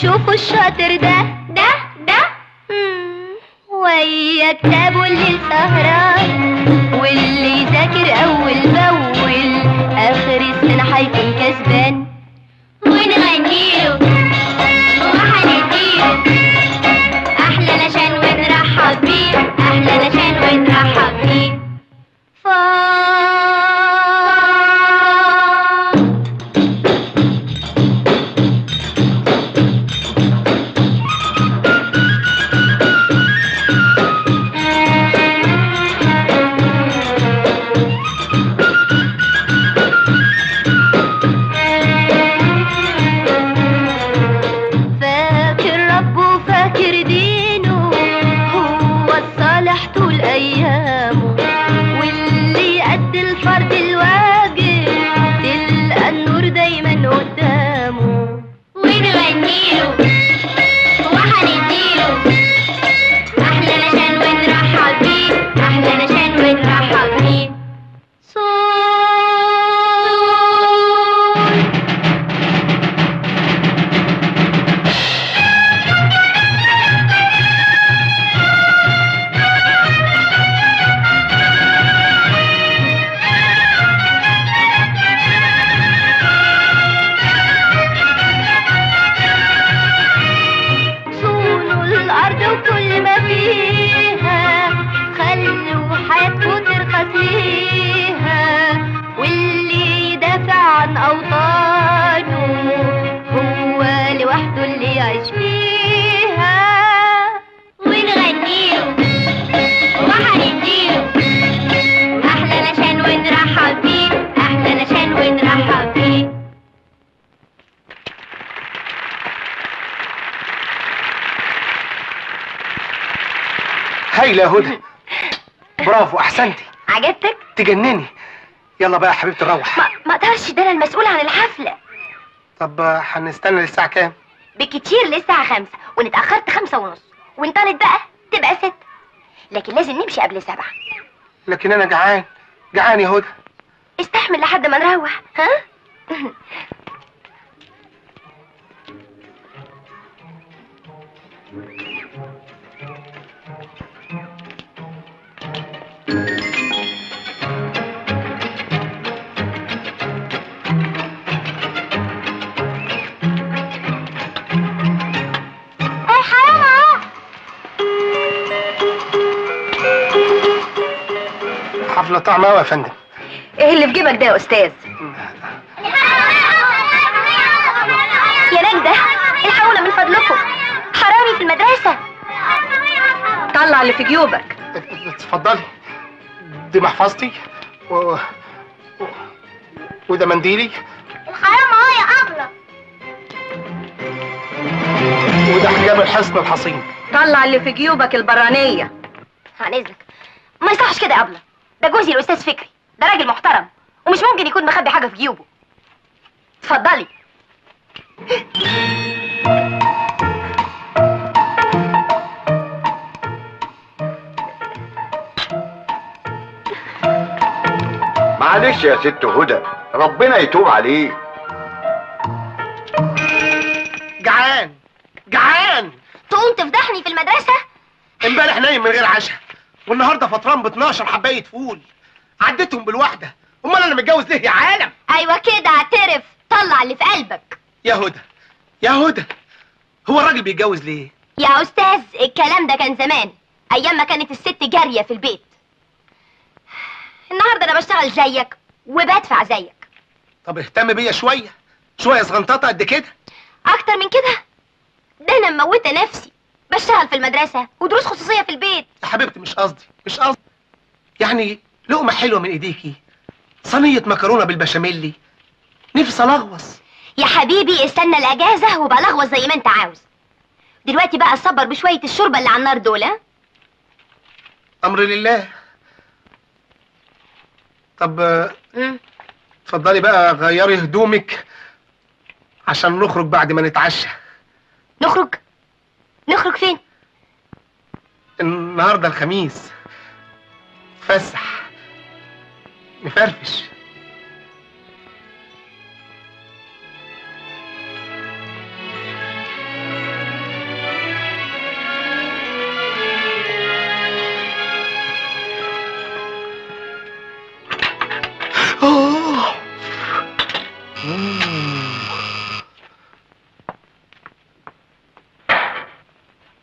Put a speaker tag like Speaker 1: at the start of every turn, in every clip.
Speaker 1: شوفوا الشاطر ده ده ده مم، ويا كتابه اللي سهران واللي يذاكر اول باول اخر السنه هيكون كسبان ونغنيله وهنديله احلى نشان ونرحب بيه احلى نشان ونرحب بيه فا فاكر ربه فاكر دينه هو الصالح طول ايامه واللي يأدي الفرض الواجب تلقى النور دايما قدامه ونغنيله وهنديله احلى نشان ونرحب بيه احلى نشان ونرحب بيه صوت صونوا الأرض وكل ما فيها خلوا حياتكم ترخص ليها واللي يدافع عن أوطانه هو لوحده اللي يعيش فيها ونغنيله وهنديله أحلى نشان ونرحب بيه أحلى نشان ونرحب بيه
Speaker 2: هايله يا هدى برافو احسنتي
Speaker 1: عجبتك؟
Speaker 2: تجنني يلا بقى يا حبيبتي نروح
Speaker 1: ما ما اقدرش ده انا المسؤول عن الحفلة
Speaker 2: طب آه، هنستنى للساعه كام
Speaker 1: بالكتير للساعة خمسة وان اتأخرت خمسة ونص وان طالت بقى تبقى ست لكن لازم نمشي قبل سبعة
Speaker 2: لكن انا جعان جعان يا هدى
Speaker 1: استحمل لحد ما نروح ها؟ اي حرام اهو
Speaker 2: حفله طعمه قوي يا فندم
Speaker 1: ايه اللي في جيبك ده يا استاذ يا نجدة الحقونا من فضلكم حرامي في المدرسة طلع اللي في جيوبك
Speaker 2: اتفضلي دي محفظتي و... و... وده منديلي
Speaker 1: الحرام اهو يا أبلة
Speaker 2: وده حجاب الحصن الحصين
Speaker 3: طلع اللي في جيوبك البرانية
Speaker 1: عن اذنك ما يصحش كده يا أبلة ده جوزي الأستاذ فكري ده راجل محترم ومش ممكن يكون مخبي حاجة في جيوبه اتفضلي
Speaker 4: معلش يا ست هدى ربنا يتوب عليه
Speaker 2: جعان جعان
Speaker 1: تقوم تفضحني في المدرسة
Speaker 2: امبارح نايم من غير عشاء والنهارده فطران ب 12 حبايه فول عديتهم بالواحده امال انا متجوز ليه يا عالم
Speaker 1: ايوه كده اعترف طلع اللي في قلبك
Speaker 2: يا هدى يا هدى هو الراجل بيتجوز ليه
Speaker 1: يا استاذ الكلام ده كان زمان ايام ما كانت الست جارية في البيت النهارده انا بشتغل زيك وبدفع زيك
Speaker 2: طب اهتم بيا شويه شويه صغنططه قد كده
Speaker 1: اكتر من كده ده انا مموتة نفسي بشتغل في المدرسة ودروس خصوصية في البيت
Speaker 2: يا حبيبتي مش قصدي مش قصدي يعني لقمه حلوه من ايديكي صينيه مكرونه بالبشاميل نفسي الغوص
Speaker 1: يا حبيبي استنى الاجازة وبلغوص زي ما انت عاوز دلوقتي بقى صبر بشوية الشوربة اللي على النار دول ها؟
Speaker 2: امر لله طب آه،
Speaker 1: مم.
Speaker 2: اتفضلي بقى غيري هدومك عشان نخرج بعد ما نتعشى
Speaker 1: نخرج نخرج فين
Speaker 2: النهارده الخميس فسح نفرفش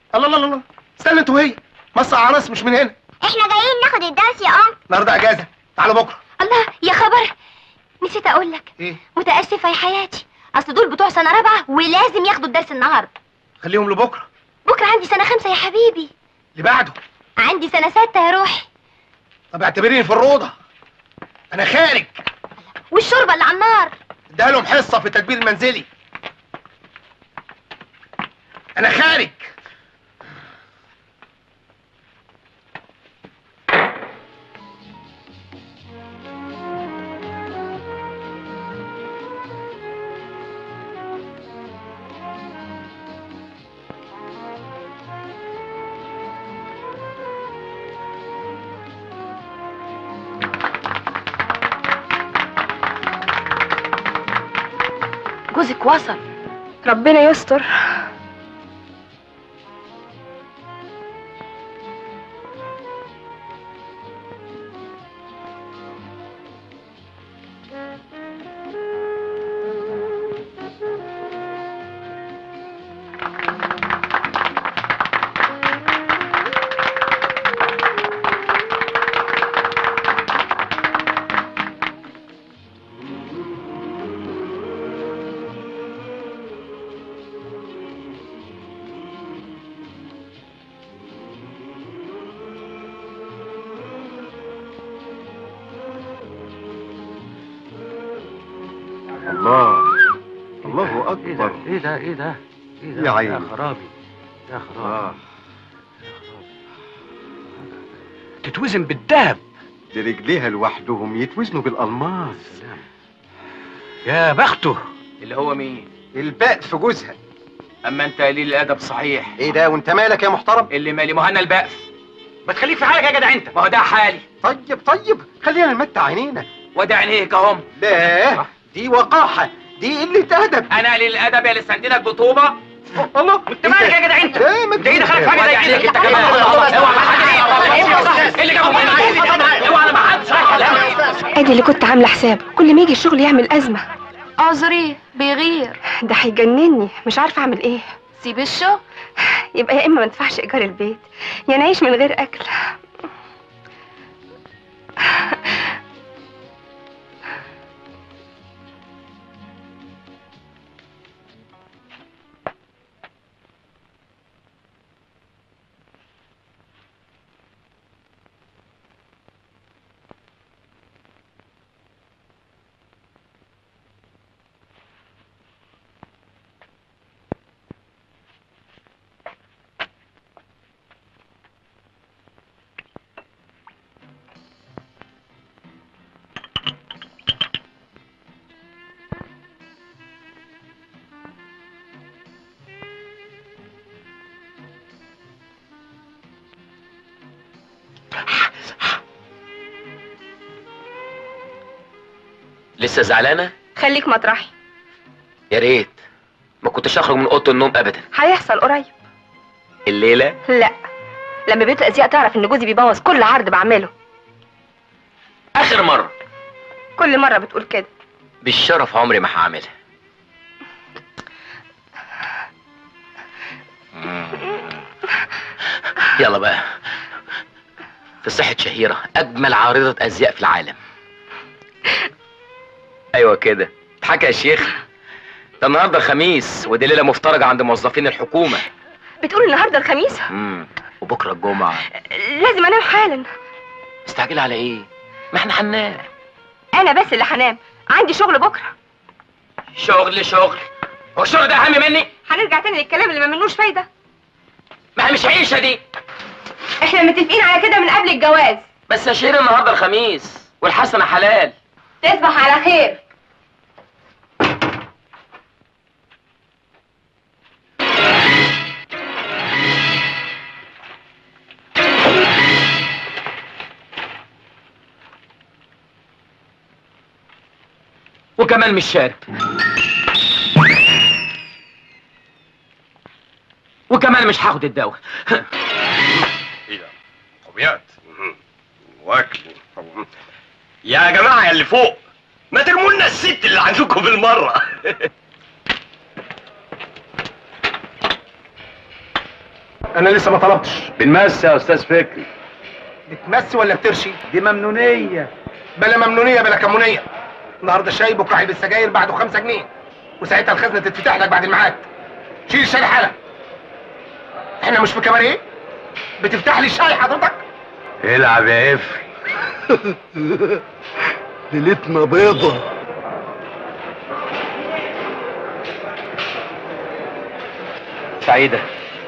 Speaker 2: الله الله الله استنى انت وهي مصر عراس مش من هنا
Speaker 1: احنا جايين ناخد الدرس يا ام
Speaker 2: النهارده اجازه تعالوا بكره
Speaker 1: الله يا خبر نسيت اقول لك
Speaker 2: ايه
Speaker 1: متاسفه يا حياتي اصل دول بتوع سنه رابعه ولازم ياخدوا الدرس النهارده
Speaker 2: خليهم لبكره
Speaker 1: بكره عندي سنه خمسه يا حبيبي
Speaker 2: اللي بعده
Speaker 1: عندي سنه سته يا روحي
Speaker 2: طب اعتبريني في الروضه انا خارج
Speaker 1: والشوربه اللي على النار
Speaker 2: اديها لهم حصه في التدبير المنزلي انا خارج
Speaker 3: جوزك وصل ربنا يستر
Speaker 4: الله الله اكبر
Speaker 5: ايه ده ايه ده ايه ده
Speaker 4: يا عيني.
Speaker 5: يا خرابي يا خرابي
Speaker 4: آه.
Speaker 5: تتوزن بالذهب
Speaker 4: دي رجليها لوحدهم يتوزنوا بالالماس
Speaker 5: سلام يا بخته
Speaker 6: اللي هو مين
Speaker 4: الباء في جوزها
Speaker 6: اما انت قليل الادب صحيح
Speaker 4: ايه ده وانت مالك يا محترم
Speaker 6: اللي مالي مهنا البقف
Speaker 5: ما تخليك في حالك يا جدع انت
Speaker 6: ما هو ده حالي
Speaker 4: طيب طيب خلينا نمتع عينينا
Speaker 6: وده عينيك اهم
Speaker 4: لا دي وقاحة دي قلة أدب
Speaker 6: انا قليل الادب يا اللي سندلك بطوبه
Speaker 4: الله
Speaker 5: انت مالك يا جدع انت
Speaker 4: ايه ما
Speaker 5: انت ايه دخلك في حاجه
Speaker 6: وادي
Speaker 5: زي
Speaker 6: عينيك
Speaker 5: كده
Speaker 6: انت كمان اوعى ما حدش اللي جابه اوعى ما حدش
Speaker 3: ادي اللي كنت عامله حسابه كل ما يجي الشغل يعمل ازمه
Speaker 7: اعذريه بيغير
Speaker 3: ده هيجنني مش عارفه اعمل ايه
Speaker 7: سيب الشغل
Speaker 3: يبقى يا اما ما ندفعش ايجار البيت يا نعيش من غير اكل
Speaker 8: لسه زعلانه
Speaker 3: خليك مطرحي
Speaker 8: يا ريت ما كنتش اخرج من اوضه النوم ابدا
Speaker 3: هيحصل قريب
Speaker 8: الليله
Speaker 3: لا لما بيت الازياء تعرف ان جوزي بيبوظ كل عرض بعمله
Speaker 8: اخر مره
Speaker 3: كل مره بتقول كده
Speaker 8: بالشرف عمري ما هعملها يلا بقى في صحة شهيرة أجمل عارضة أزياء في العالم أيوة كده اضحك يا شيخ ده النهاردة الخميس ودي ليلة مفترجة عند موظفين الحكومة
Speaker 3: بتقول النهارده الخميس
Speaker 8: مم. وبكرة الجمعة
Speaker 3: لازم انام حالا
Speaker 8: مستعجلة على إيه؟ ما احنا هننام
Speaker 3: انا بس اللي هنام عندي شغل بكره
Speaker 8: شغل شغل هو الشغل ده أهم مني؟
Speaker 3: هنرجع تاني للكلام اللي ما منوش فايده
Speaker 8: ما هي مش عيشة دي
Speaker 3: احنا متفقين على كده من قبل الجواز
Speaker 8: بس يا شير النهاردة الخميس والحسنة حلال
Speaker 3: تصبح على خير
Speaker 8: وكمان مش شارب وكمان مش هاخد الدواء
Speaker 9: ايه ده؟ طبيعت واكل يا جماعه يا اللي فوق ما ترموا لنا الست اللي عندكم بالمره
Speaker 2: انا لسه ما طلبتش
Speaker 5: بنمس يا استاذ فكري
Speaker 2: بتمسي ولا بترشي
Speaker 5: دي ممنونيه
Speaker 2: بلا ممنونيه بلا كمونيه النهارده شاي بكره علبه سجاير بعده 5 جنيه وساعتها الخزنه تتفتح لك بعد الميعاد شيل الشاي حالا احنا مش في كباريه بتفتح لي الشاي حضرتك
Speaker 5: العب يا قفل
Speaker 2: ليلتنا بيضة
Speaker 8: سعيدة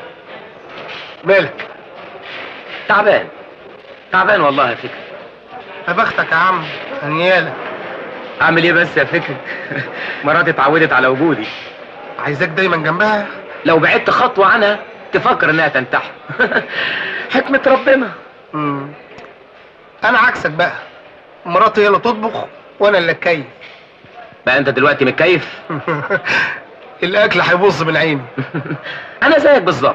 Speaker 2: مالك
Speaker 8: تعبان تعبان والله يا فكري
Speaker 2: يا بختك يا عم هنيالك
Speaker 8: اعمل ايه بس يا فكري مراتي اتعودت على وجودي
Speaker 2: عايزاك دايما جنبها
Speaker 8: لو بعدت خطوة عنها تفكر انها تنتحر حكمة ربنا
Speaker 2: مم. انا عكسك بقى مراتي هي اللي تطبخ وانا اللي اتكيف
Speaker 8: بقى انت دلوقتي متكيف
Speaker 2: الاكل هيبص من عيني
Speaker 8: انا زيك بالظبط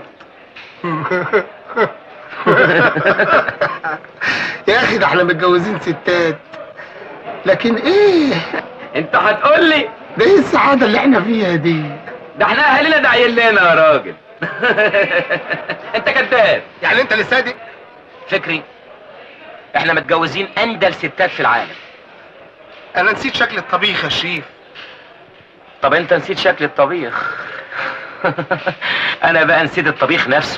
Speaker 2: يا اخي ده احنا متجوزين ستات لكن ايه
Speaker 8: انت هتقول لي
Speaker 2: ده ايه السعادة اللي احنا فيها دي
Speaker 8: ده احنا اهالينا داعيين لنا يا راجل انت كذاب
Speaker 2: يعني انت اللي صادق
Speaker 8: فكري احنا متجوزين اندل ستات في العالم
Speaker 2: انا نسيت شكل الطبيخ يا شريف
Speaker 8: طب انت نسيت شكل الطبيخ انا بقى نسيت الطبيخ نفسه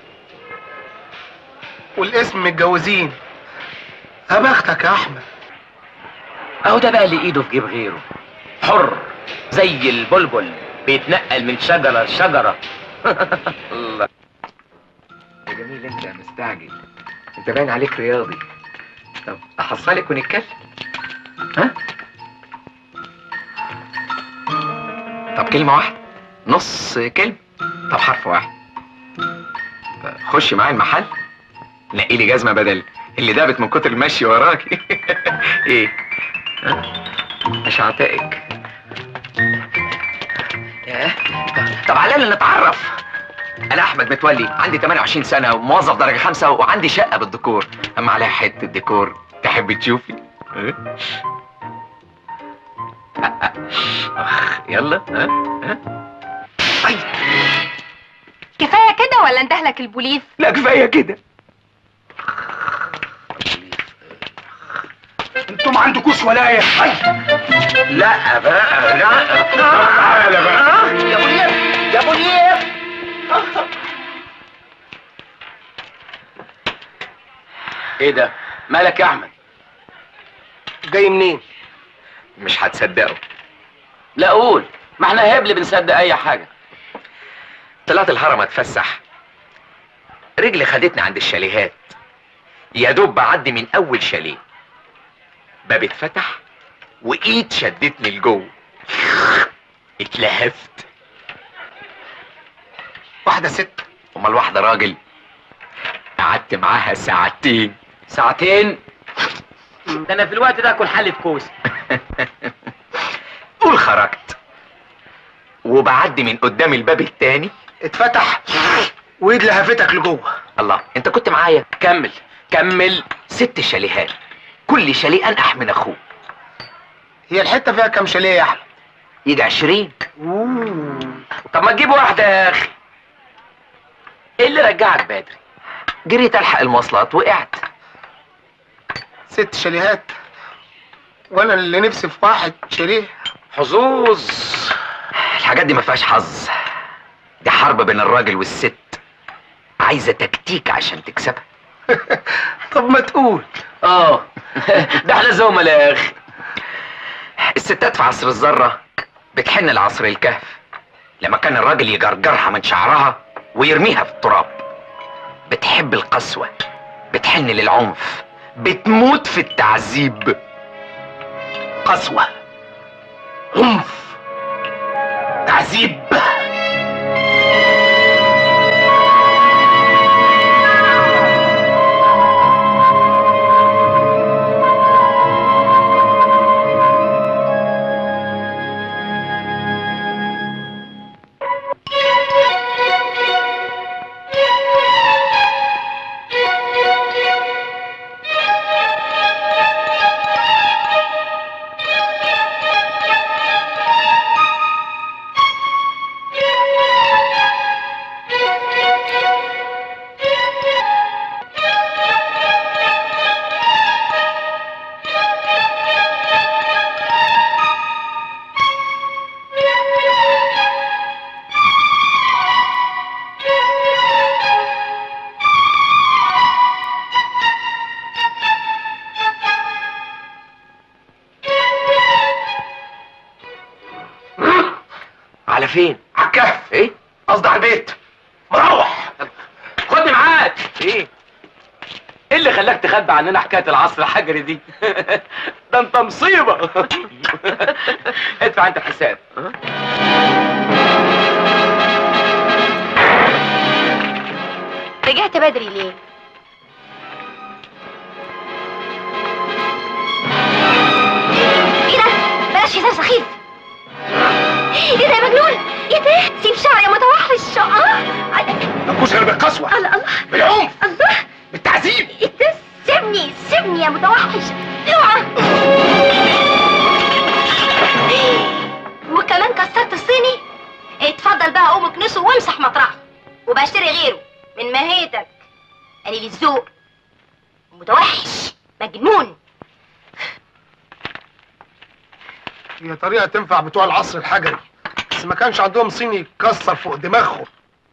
Speaker 2: والاسم متجوزين يا بختك يا احمد
Speaker 8: اهو ده بقى اللي ايده في جيب غيره حر زي البلبل بيتنقل من شجرة لشجرة الله
Speaker 6: يا جميل انت مستعجل انت باين عليك رياضي طب احصلك ونتكلم ها طب كلمة واحدة نص كلمة طب حرف واحد طب خش معايا المحل نقي لي جزمة بدل اللي دابت من كتر المشي وراكي ايه ها؟ مش هعتقك ياه طب على الأقل نتعرف انا احمد متولي عندي 28 سنه وموظف درجه خمسة وعندي شقه بالديكور اما عليها حته ديكور تحب تشوفي إيه؟ أه، أه. أخ، يلا ها ها أي.
Speaker 3: كفايه كده ولا انتهلك البوليس
Speaker 6: لا كفايه كده
Speaker 2: انتوا ما عندكوش ولايه
Speaker 6: لا بقى لا تعالى بقى يا منير يا منير
Speaker 8: ايه ده مالك يا احمد
Speaker 2: جاي منين
Speaker 6: مش هتصدقوا
Speaker 8: لا قول ما احنا هبل بنصدق اي حاجة
Speaker 6: طلعت الهرم اتفسح رجلي خدتني عند الشاليهات يا دوب بعدي من اول شاليه باب اتفتح وايد شدتني لجوه اتلهفت
Speaker 2: واحده ست
Speaker 6: امال واحده راجل قعدت معاها ساعتين
Speaker 8: ساعتين ده انا في الوقت ده اكل حلة كوسة
Speaker 6: قول خرجت وبعدي من قدام الباب التاني
Speaker 2: اتفتح وايد لهفتك لجوه
Speaker 6: الله انت كنت معايا
Speaker 8: كمل كمل
Speaker 6: ست شاليهات كل شاليه انقح من اخوه
Speaker 2: هي الحته فيها كام شاليه يا احمد
Speaker 6: يجي عشرين
Speaker 8: طب ما تجيب واحدة يا اخي ايه اللي رجعك بدري
Speaker 6: جريت الحق المواصلات وقعت
Speaker 2: ست شاليهات وانا اللي نفسي في واحد شاليه
Speaker 6: حظوظ الحاجات دي ما فيهاش حظ دي حرب بين الراجل والست عايزه تكتيك عشان تكسبها
Speaker 2: طب ما تقول
Speaker 8: اه ده احنا زملاء يا اخي
Speaker 6: الستات في عصر الذره بتحن لعصر الكهف لما كان الراجل يجرجرها من شعرها ويرميها في التراب بتحب القسوه بتحن للعنف بتموت في التعذيب
Speaker 2: قسوه عنف تعذيب
Speaker 8: فين
Speaker 2: على الكهف
Speaker 8: ايه
Speaker 2: قصدي على البيت مروح
Speaker 8: خدني معاك ايه ايه اللي خلاك تخبي عننا حكايه العصر الحجري دي ده انت مصيبه ادفع انت الحساب
Speaker 1: رجعت بدري ليه؟ ايه ده؟ بلاش هزار سخيف ايه ده يا مجنون؟ ايه ده؟ سيب شعري يا متوحش اه
Speaker 2: مفيش غير بالقسوه
Speaker 1: الله الله
Speaker 2: بالعنف
Speaker 1: الله
Speaker 2: بالتعذيب
Speaker 1: ايه ده؟ سيبني سيبني يا متوحش اوعى وكمان كسرت الصيني اتفضل بقى قوم اكنسه وامسح مطرحه وبقى اشتري غيره من ماهيتك قليل الذوق متوحش مجنون
Speaker 2: هي طريقه تنفع بتوع العصر الحجري بس ما كانش عندهم صيني يكسر فوق دماغهم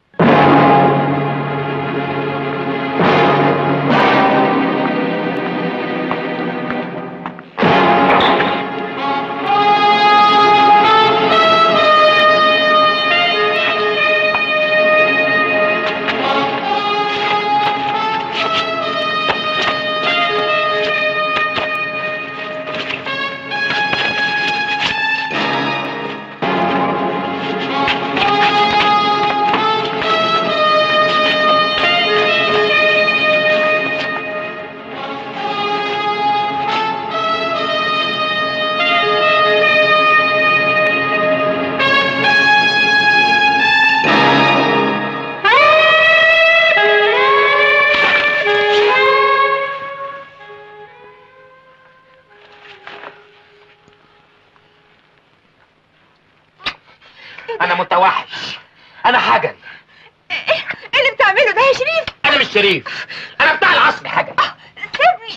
Speaker 8: انا متوحش انا حجر
Speaker 3: ايه اللي بتعمله ده يا شريف
Speaker 8: انا مش شريف انا بتاع العصر حجر
Speaker 3: سيبني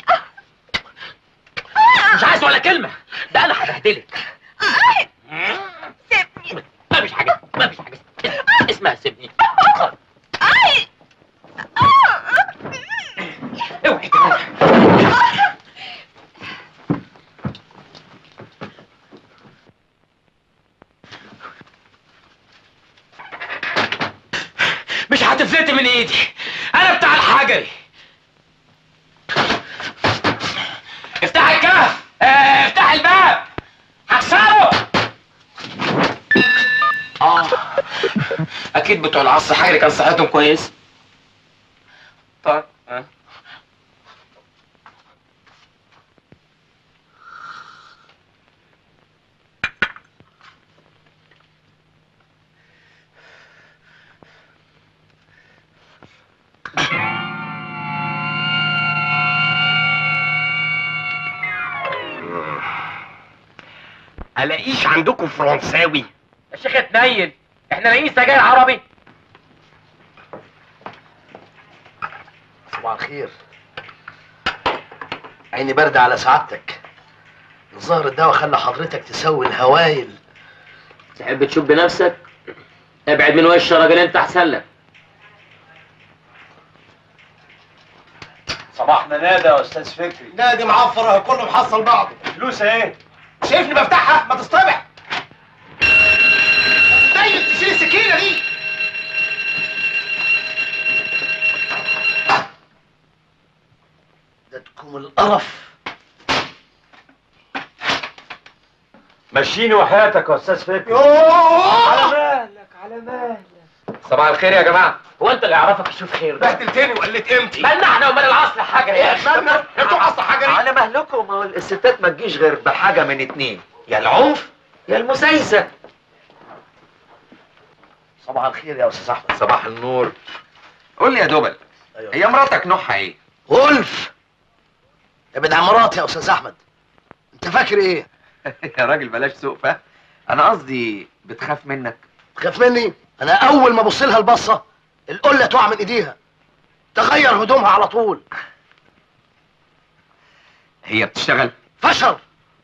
Speaker 8: مش عايز ولا كلمه ده انا هبهدلك
Speaker 3: سيبني
Speaker 8: ما فيش حاجه ما فيش حاجه اسمها سيبني اوعي كمان مش هتفلتي من ايدي انا بتاع الحجري افتح الكهف اه، افتح الباب هكسره اه اكيد بتوع العصر الحجري كان صحتهم كويس طيب اه.
Speaker 9: الاقيش عندكم فرنساوي
Speaker 8: يا شيخ اتنيل احنا لاقيين سجاير عربي
Speaker 10: صباح الخير عيني باردة على سعادتك الظاهر الدواء خلى حضرتك تسوي الهوايل
Speaker 8: تحب تشوف بنفسك ابعد من وش الراجل انت احسن لك
Speaker 5: صباحنا نادى يا استاذ فكري
Speaker 2: نادي معفر اهو كله محصل بعضه
Speaker 5: فلوس ايه
Speaker 2: شايفني بفتحها ما تصطبع دايما تشيل السكينه دي
Speaker 10: ده تكون القرف
Speaker 5: مشيني وحياتك يا استاذ فكري
Speaker 2: يوه
Speaker 5: على مالك على مالك
Speaker 8: صباح الخير يا جماعه هو انت اللي يعرفك يشوف خير ده
Speaker 2: بهدلتني وقلت قيمتي
Speaker 8: مالنا احنا ومال العصر حجري يا اخي
Speaker 2: مالنا انتوا عصر حجري
Speaker 6: على مهلكم ما هو الستات ما تجيش غير بحاجه من اتنين يا العنف يا المسايسه
Speaker 10: صباح الخير يا استاذ احمد
Speaker 6: صباح النور قول لي يا دبل
Speaker 10: أيوة.
Speaker 6: هي مراتك نوعها ايه
Speaker 10: ولف ابعد عن مراتي يا استاذ احمد انت فاكر ايه
Speaker 6: يا راجل بلاش سوء فهم انا قصدي بتخاف منك
Speaker 10: تخاف مني انا اول ما ابص لها البصه القله تقع من ايديها تغير هدومها على طول
Speaker 6: هي بتشتغل
Speaker 10: فشل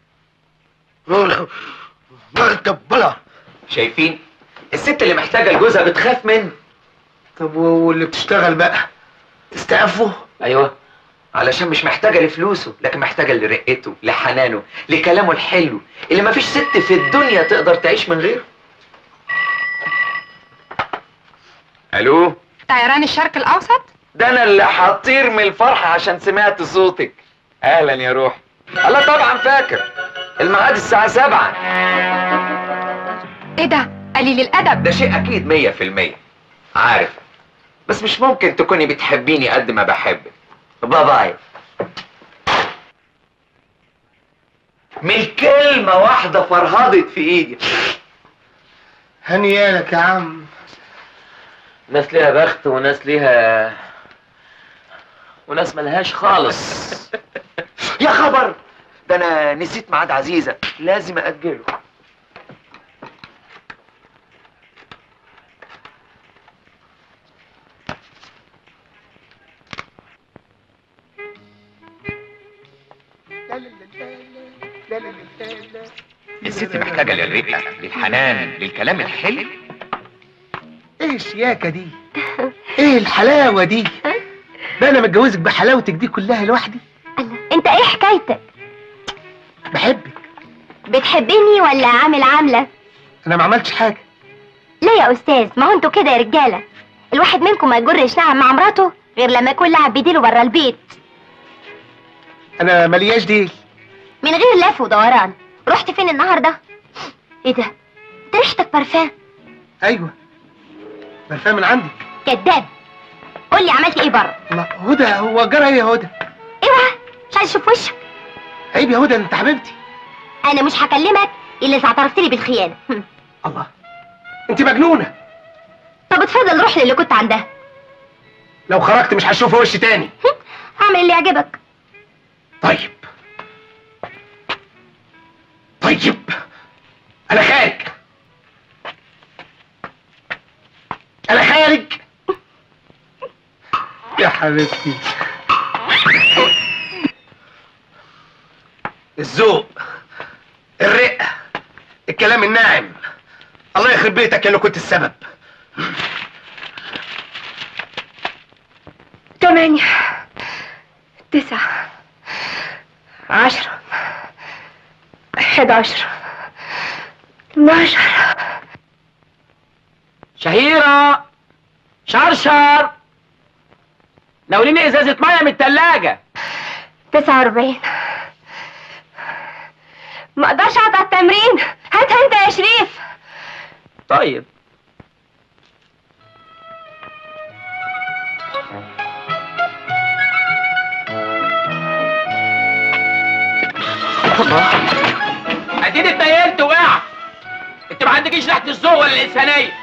Speaker 10: مرتبلة
Speaker 6: شايفين الست اللي محتاجه لجوزها بتخاف منه
Speaker 10: طب واللي بتشتغل بقى تستقفه
Speaker 6: ايوه علشان مش محتاجه لفلوسه لكن محتاجه لرقته لحنانه لكلامه الحلو اللي مفيش ست في الدنيا تقدر تعيش من غيره الو
Speaker 7: طيران الشرق الاوسط
Speaker 6: ده انا اللي هطير من الفرحه عشان سمعت صوتك اهلا يا روح الله طبعا فاكر الميعاد الساعه سبعة
Speaker 7: ايه ده قليل الادب
Speaker 6: ده شيء اكيد مية في المية عارف بس مش ممكن تكوني بتحبيني قد ما بحبك باي باي من كلمة واحدة فرهضت في ايدي
Speaker 2: هنيالك يا عم
Speaker 8: ناس ليها بخت وناس ليها وناس ملهاش خالص
Speaker 6: يا خبر ده انا نسيت ميعاد عزيزة لازم اجله الست محتاجة للرقة للحنان للكلام الحلو
Speaker 2: ايه الشياكه دي ايه الحلاوه دي ده انا متجوزك بحلاوتك دي كلها لوحدي
Speaker 1: انت ايه حكايتك
Speaker 2: بحبك
Speaker 1: بتحبني ولا عامل عامله
Speaker 2: انا ما عملتش حاجه
Speaker 1: لا يا استاذ ما هو انتوا كده يا رجاله الواحد منكم ما يجرش نعم مع مراته غير لما يكون لعب بديله بره البيت
Speaker 2: انا ملياش ديل
Speaker 1: من غير لف ودوران رحت فين النهارده ايه ده انت ريحتك برفان
Speaker 2: ايوه برفان من عندك
Speaker 1: كداب قول لي عملت ايه بره
Speaker 2: الله هدى هو جرى ايه يا هدى
Speaker 1: اوعى مش عايز اشوف وشك
Speaker 2: عيب يا هدى انت حبيبتي
Speaker 1: انا مش هكلمك الا اذا اعترفت لي بالخيانه هم.
Speaker 2: الله انت مجنونه
Speaker 1: طب اتفضل روح للي كنت عندها
Speaker 2: لو خرجت مش هشوف وشي تاني
Speaker 1: هم. اعمل اللي يعجبك
Speaker 2: طيب طيب انا خارج انا خارج يا حبيبتي الذوق الرقة الكلام الناعم الله يخرب بيتك يا اللي كنت السبب
Speaker 3: تمانية تسعة عشرة حداشر اتناشر
Speaker 8: شهيرة شرشر ناوليني ازازة مية من التلاجة
Speaker 3: تسعة واربعين ما اقدرش اقعد على التمرين هاتها انت يا شريف
Speaker 8: طيب اديني اتنيلت وقعت انت ما عندكيش ريحة الذوق ولا الانسانية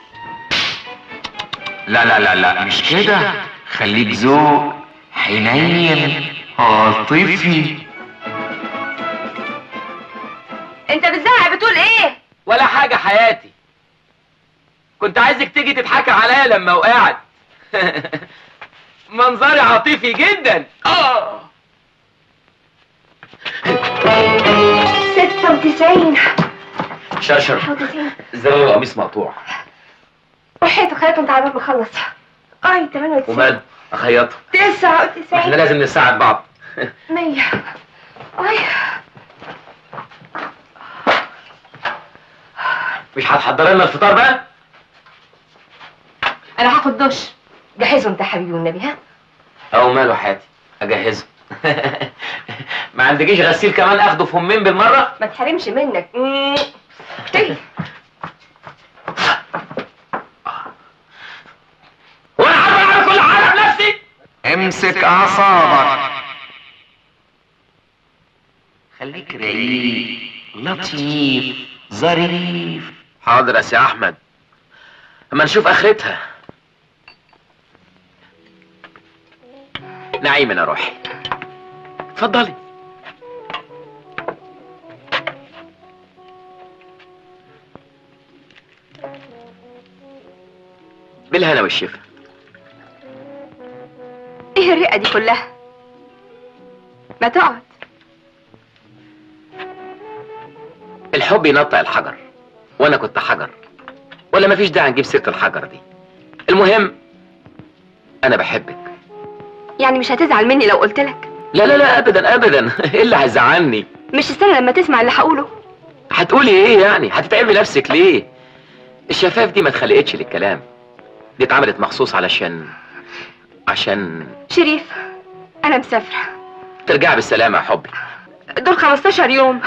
Speaker 6: لا لا لا لا مش كده خليك ذوق حنين عاطفي
Speaker 3: انت بتزعق بتقول ايه
Speaker 8: ولا حاجة حياتي كنت عايزك تيجي تضحكي عليا لما وقعت منظري عاطفي جدا اه
Speaker 3: ستة وتسعين
Speaker 8: شرشر
Speaker 3: ستة وتسعين
Speaker 8: زرار القميص مقطوع
Speaker 3: وحياة خيط انت عبال ما اخلص اي تمانية وتسعين
Speaker 8: ومال اخيطه
Speaker 3: تسعة
Speaker 8: احنا
Speaker 3: وتسعين
Speaker 8: لازم نساعد بعض
Speaker 3: مية اي
Speaker 8: مش هتحضر لنا الفطار بقى
Speaker 3: انا هاخد دش جهزه انت يا حبيبي والنبي ها
Speaker 8: او ماله حياتي اجهزه ما عندكيش غسيل كمان اخده في همين بالمره
Speaker 3: ما تحرمش منك مم. تيجي
Speaker 8: وانا عارف اعمل كل حاجه بنفسي
Speaker 6: امسك اعصابك خليك رقيق لطيف ظريف
Speaker 8: حاضر يا سي احمد اما نشوف اخرتها نعيم يا روحي اتفضلي بالهنا والشفا
Speaker 3: ايه الرئة دي كلها ما تقعد
Speaker 8: الحب ينطق الحجر وانا كنت حجر ولا مفيش داعي نجيب سيره الحجر دي المهم انا بحبك
Speaker 3: يعني مش هتزعل مني لو قلت لك
Speaker 8: لا لا لا ابدا ابدا ايه اللي هيزعلني
Speaker 3: مش استنى لما تسمع اللي هقوله
Speaker 8: هتقولي ايه يعني هتتعبي نفسك ليه الشفاف دي ما اتخلقتش للكلام
Speaker 6: دي اتعملت مخصوص علشان عشان
Speaker 3: شريف انا مسافره
Speaker 6: ترجع بالسلامة يا حبي
Speaker 3: دول 15 يوم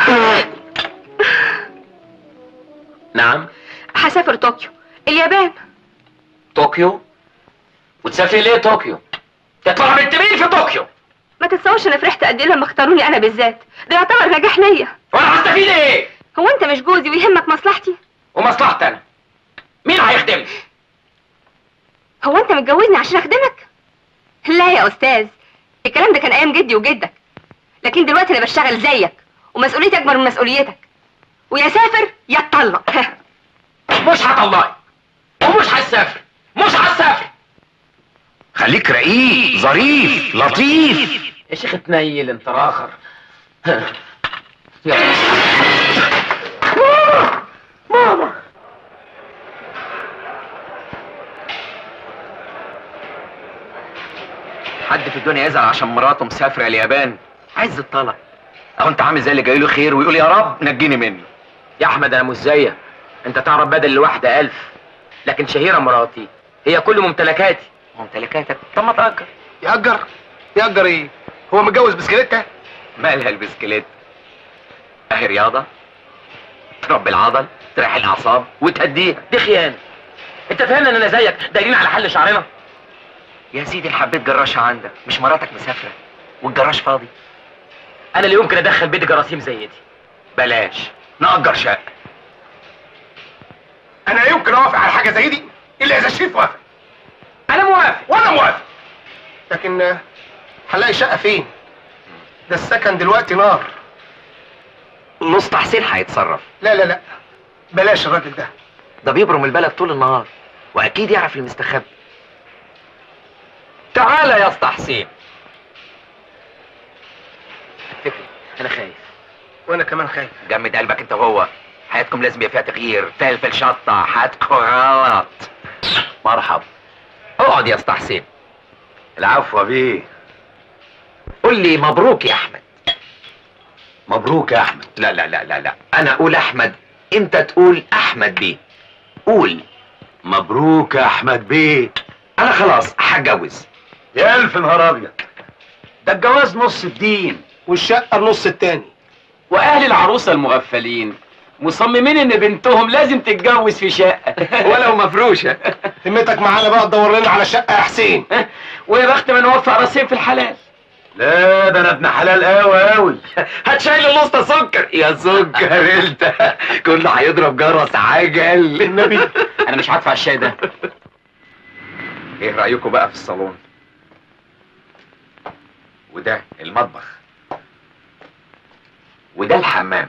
Speaker 6: نعم
Speaker 3: هسافر طوكيو اليابان
Speaker 8: طوكيو وتسافري ليه طوكيو تطلع بنت مين في طوكيو
Speaker 3: ما تتصورش انا فرحت قد ايه لما اختاروني انا بالذات ده يعتبر نجاح ليا
Speaker 8: وانا هستفيد ايه
Speaker 3: هو انت مش جوزي ويهمك مصلحتي
Speaker 8: ومصلحتي انا مين هيخدمني
Speaker 3: هو انت متجوزني عشان اخدمك لا يا استاذ الكلام ده كان ايام جدي وجدك لكن دلوقتي انا بشتغل زيك ومسؤوليتي اكبر من مسؤوليتك ويا سافر يا اتطلق
Speaker 8: مش هطلعي ومش هسافر مش هسافر
Speaker 5: خليك رقيق ظريف لطيف
Speaker 8: يا شيخ تنيل انت راخر يلا
Speaker 2: ماما
Speaker 6: حد في الدنيا يزعل عشان مراته مسافرة اليابان عايز الطلب اهو انت عامل زي اللي جاي له خير ويقول يا رب نجيني منه
Speaker 8: يا احمد انا مش زيك انت تعرف بدل الواحدة الف لكن شهيرة مراتي هي كل ممتلكاتي
Speaker 6: ممتلكاتك طب ما تأجر
Speaker 2: يأجر يأجر ايه هو متجوز بسكليتة
Speaker 6: مالها البسكليت اهي رياضة تربي العضل تريح الاعصاب وتهديها
Speaker 8: دي خيانة انت فاهم ان انا زيك دايرين على حل شعرنا
Speaker 6: يا سيدي حبيت جراشة عندك مش مراتك مسافرة والجراش فاضي
Speaker 8: انا اللي يمكن ادخل بيت جراثيم زي دي
Speaker 6: بلاش نأجر شقة
Speaker 2: انا لا يمكن اوافق على حاجة زي دي الا اذا شريف وافق
Speaker 8: انا موافق
Speaker 2: وانا موافق لكن آه، هنلاقي شقة فين ده السكن دلوقتي نار
Speaker 6: نص تحسين هيتصرف
Speaker 2: لا لا لا بلاش الراجل ده
Speaker 6: ده بيبرم البلد طول النهار واكيد يعرف المستخبي تعالى يا اسطى حسين فكري انا خايف
Speaker 2: وانا كمان خايف
Speaker 6: جمد قلبك انت وهو حياتكم لازم يبقى فيها تغيير فلفل شطه حياتكم غلط مرحب اقعد يا اسطى حسين
Speaker 5: العفو يا بيه
Speaker 6: قول لي مبروك يا احمد
Speaker 5: مبروك يا احمد
Speaker 6: لا لا لا لا لا انا اقول احمد انت تقول احمد بيه قول
Speaker 5: مبروك يا احمد بيه
Speaker 6: انا خلاص هتجوز
Speaker 5: يا الف نهار ابيض ده الجواز نص الدين
Speaker 2: والشقة النص التاني
Speaker 8: واهل العروسة المغفلين مصممين ان بنتهم لازم تتجوز في شقة
Speaker 6: ولو مفروشه
Speaker 2: همتك معانا بقى تدور لنا على شقة يا حسين
Speaker 8: ويا بخت من وفق راسين في الحلال
Speaker 5: لا ده انا ابن حلال قوي قوي
Speaker 6: هتشيل الوسطى سكر يا سكر انت كله هيضرب جرس عجل
Speaker 2: النبي
Speaker 8: انا مش هدفع الشاي ده
Speaker 6: ايه رايكم بقى في الصالون وده المطبخ وده الحمام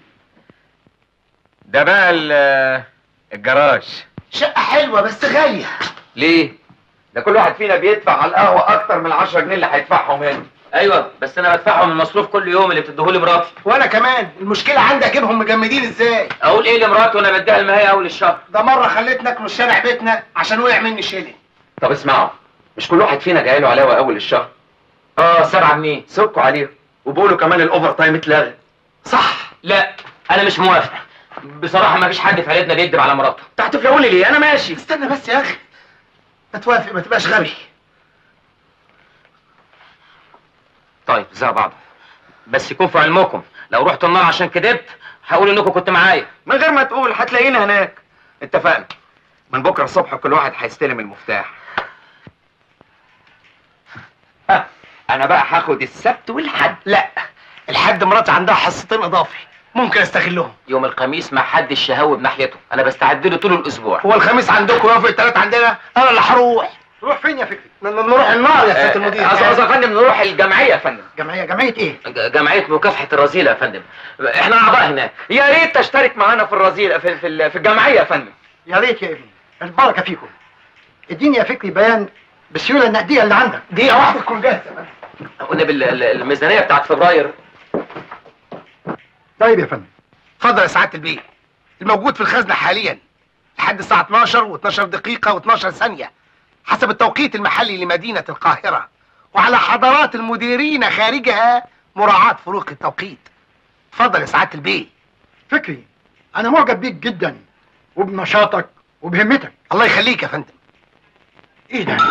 Speaker 6: ده بقى ال- الجراج
Speaker 10: شقة حلوة بس غالية
Speaker 6: ليه ده كل واحد فينا بيدفع على القهوه اكتر من العشرة جنيه اللي هيدفعهم هنا
Speaker 8: ايوه بس انا بدفعهم المصروف كل يوم اللي بتديهولي مراتي
Speaker 2: وانا كمان المشكلة عندي اجيبهم مجمدين ازاي
Speaker 8: اقول ايه لمراتي وانا بديها المهية اول الشهر
Speaker 2: ده مرة خليت ناكله شارع بيتنا عشان وقع مني شيلين
Speaker 6: طب اسمعوا مش كل واحد فينا جاي له علاوه اول الشهر
Speaker 8: اه سبعة جنيه
Speaker 6: سكوا عليه وبقولوا كمان الاوفر تايم اتلغى
Speaker 8: صح لا انا مش موافق بصراحة ما فيش حد في عيلتنا بيكذب على مراته
Speaker 6: تحتفلوني ليه انا ماشي
Speaker 2: استنى بس يا اخي ما توافق ما تبقاش غبي
Speaker 8: طيب زي بعض بس يكون في علمكم لو رحت النار عشان كدبت هقول انكم كنت معايا
Speaker 6: من غير ما تقول هتلاقينا هناك اتفقنا من بكره الصبح كل واحد هيستلم المفتاح ها، انا بقى هاخد السبت والحد
Speaker 2: لا الحد مراتي عندها حصتين اضافي ممكن استغلهم
Speaker 8: يوم الخميس ما حدش شهاوي بناحيته انا بستعد له طول الاسبوع
Speaker 2: هو الخميس عندكم يوافق التلات عندنا انا اللي هروح روح فين يا فكري ن- ن- نروح النار يا سياده المدير
Speaker 6: قصدي قصدي يا فندم نروح الجمعيه يا فندم
Speaker 10: جمعية جمعية ايه؟
Speaker 8: ج- جمعية مكافحة الرذيلة يا فندم احنا اعضاء هناك
Speaker 6: يا ريت تشترك معانا في الرذيله في في, ال- في الجمعيه يا فندم
Speaker 10: يا ريت يا ابني البركة فيكم اديني يا فكري بيان بالسيولة النقدية اللي عندك
Speaker 2: دقيقة واحدة تكون جاهزة
Speaker 8: قلنا بالميزانية بتاعت فبراير
Speaker 10: طيب يا فندم
Speaker 2: اتفضل يا سعادة البيه الموجود في الخزنة حاليا لحد الساعة 12 و12 دقيقة و12 ثانية حسب التوقيت المحلي لمدينة القاهرة وعلى حضرات المديرين خارجها مراعاة فروق التوقيت اتفضل يا سعادة البيه
Speaker 11: ايه ده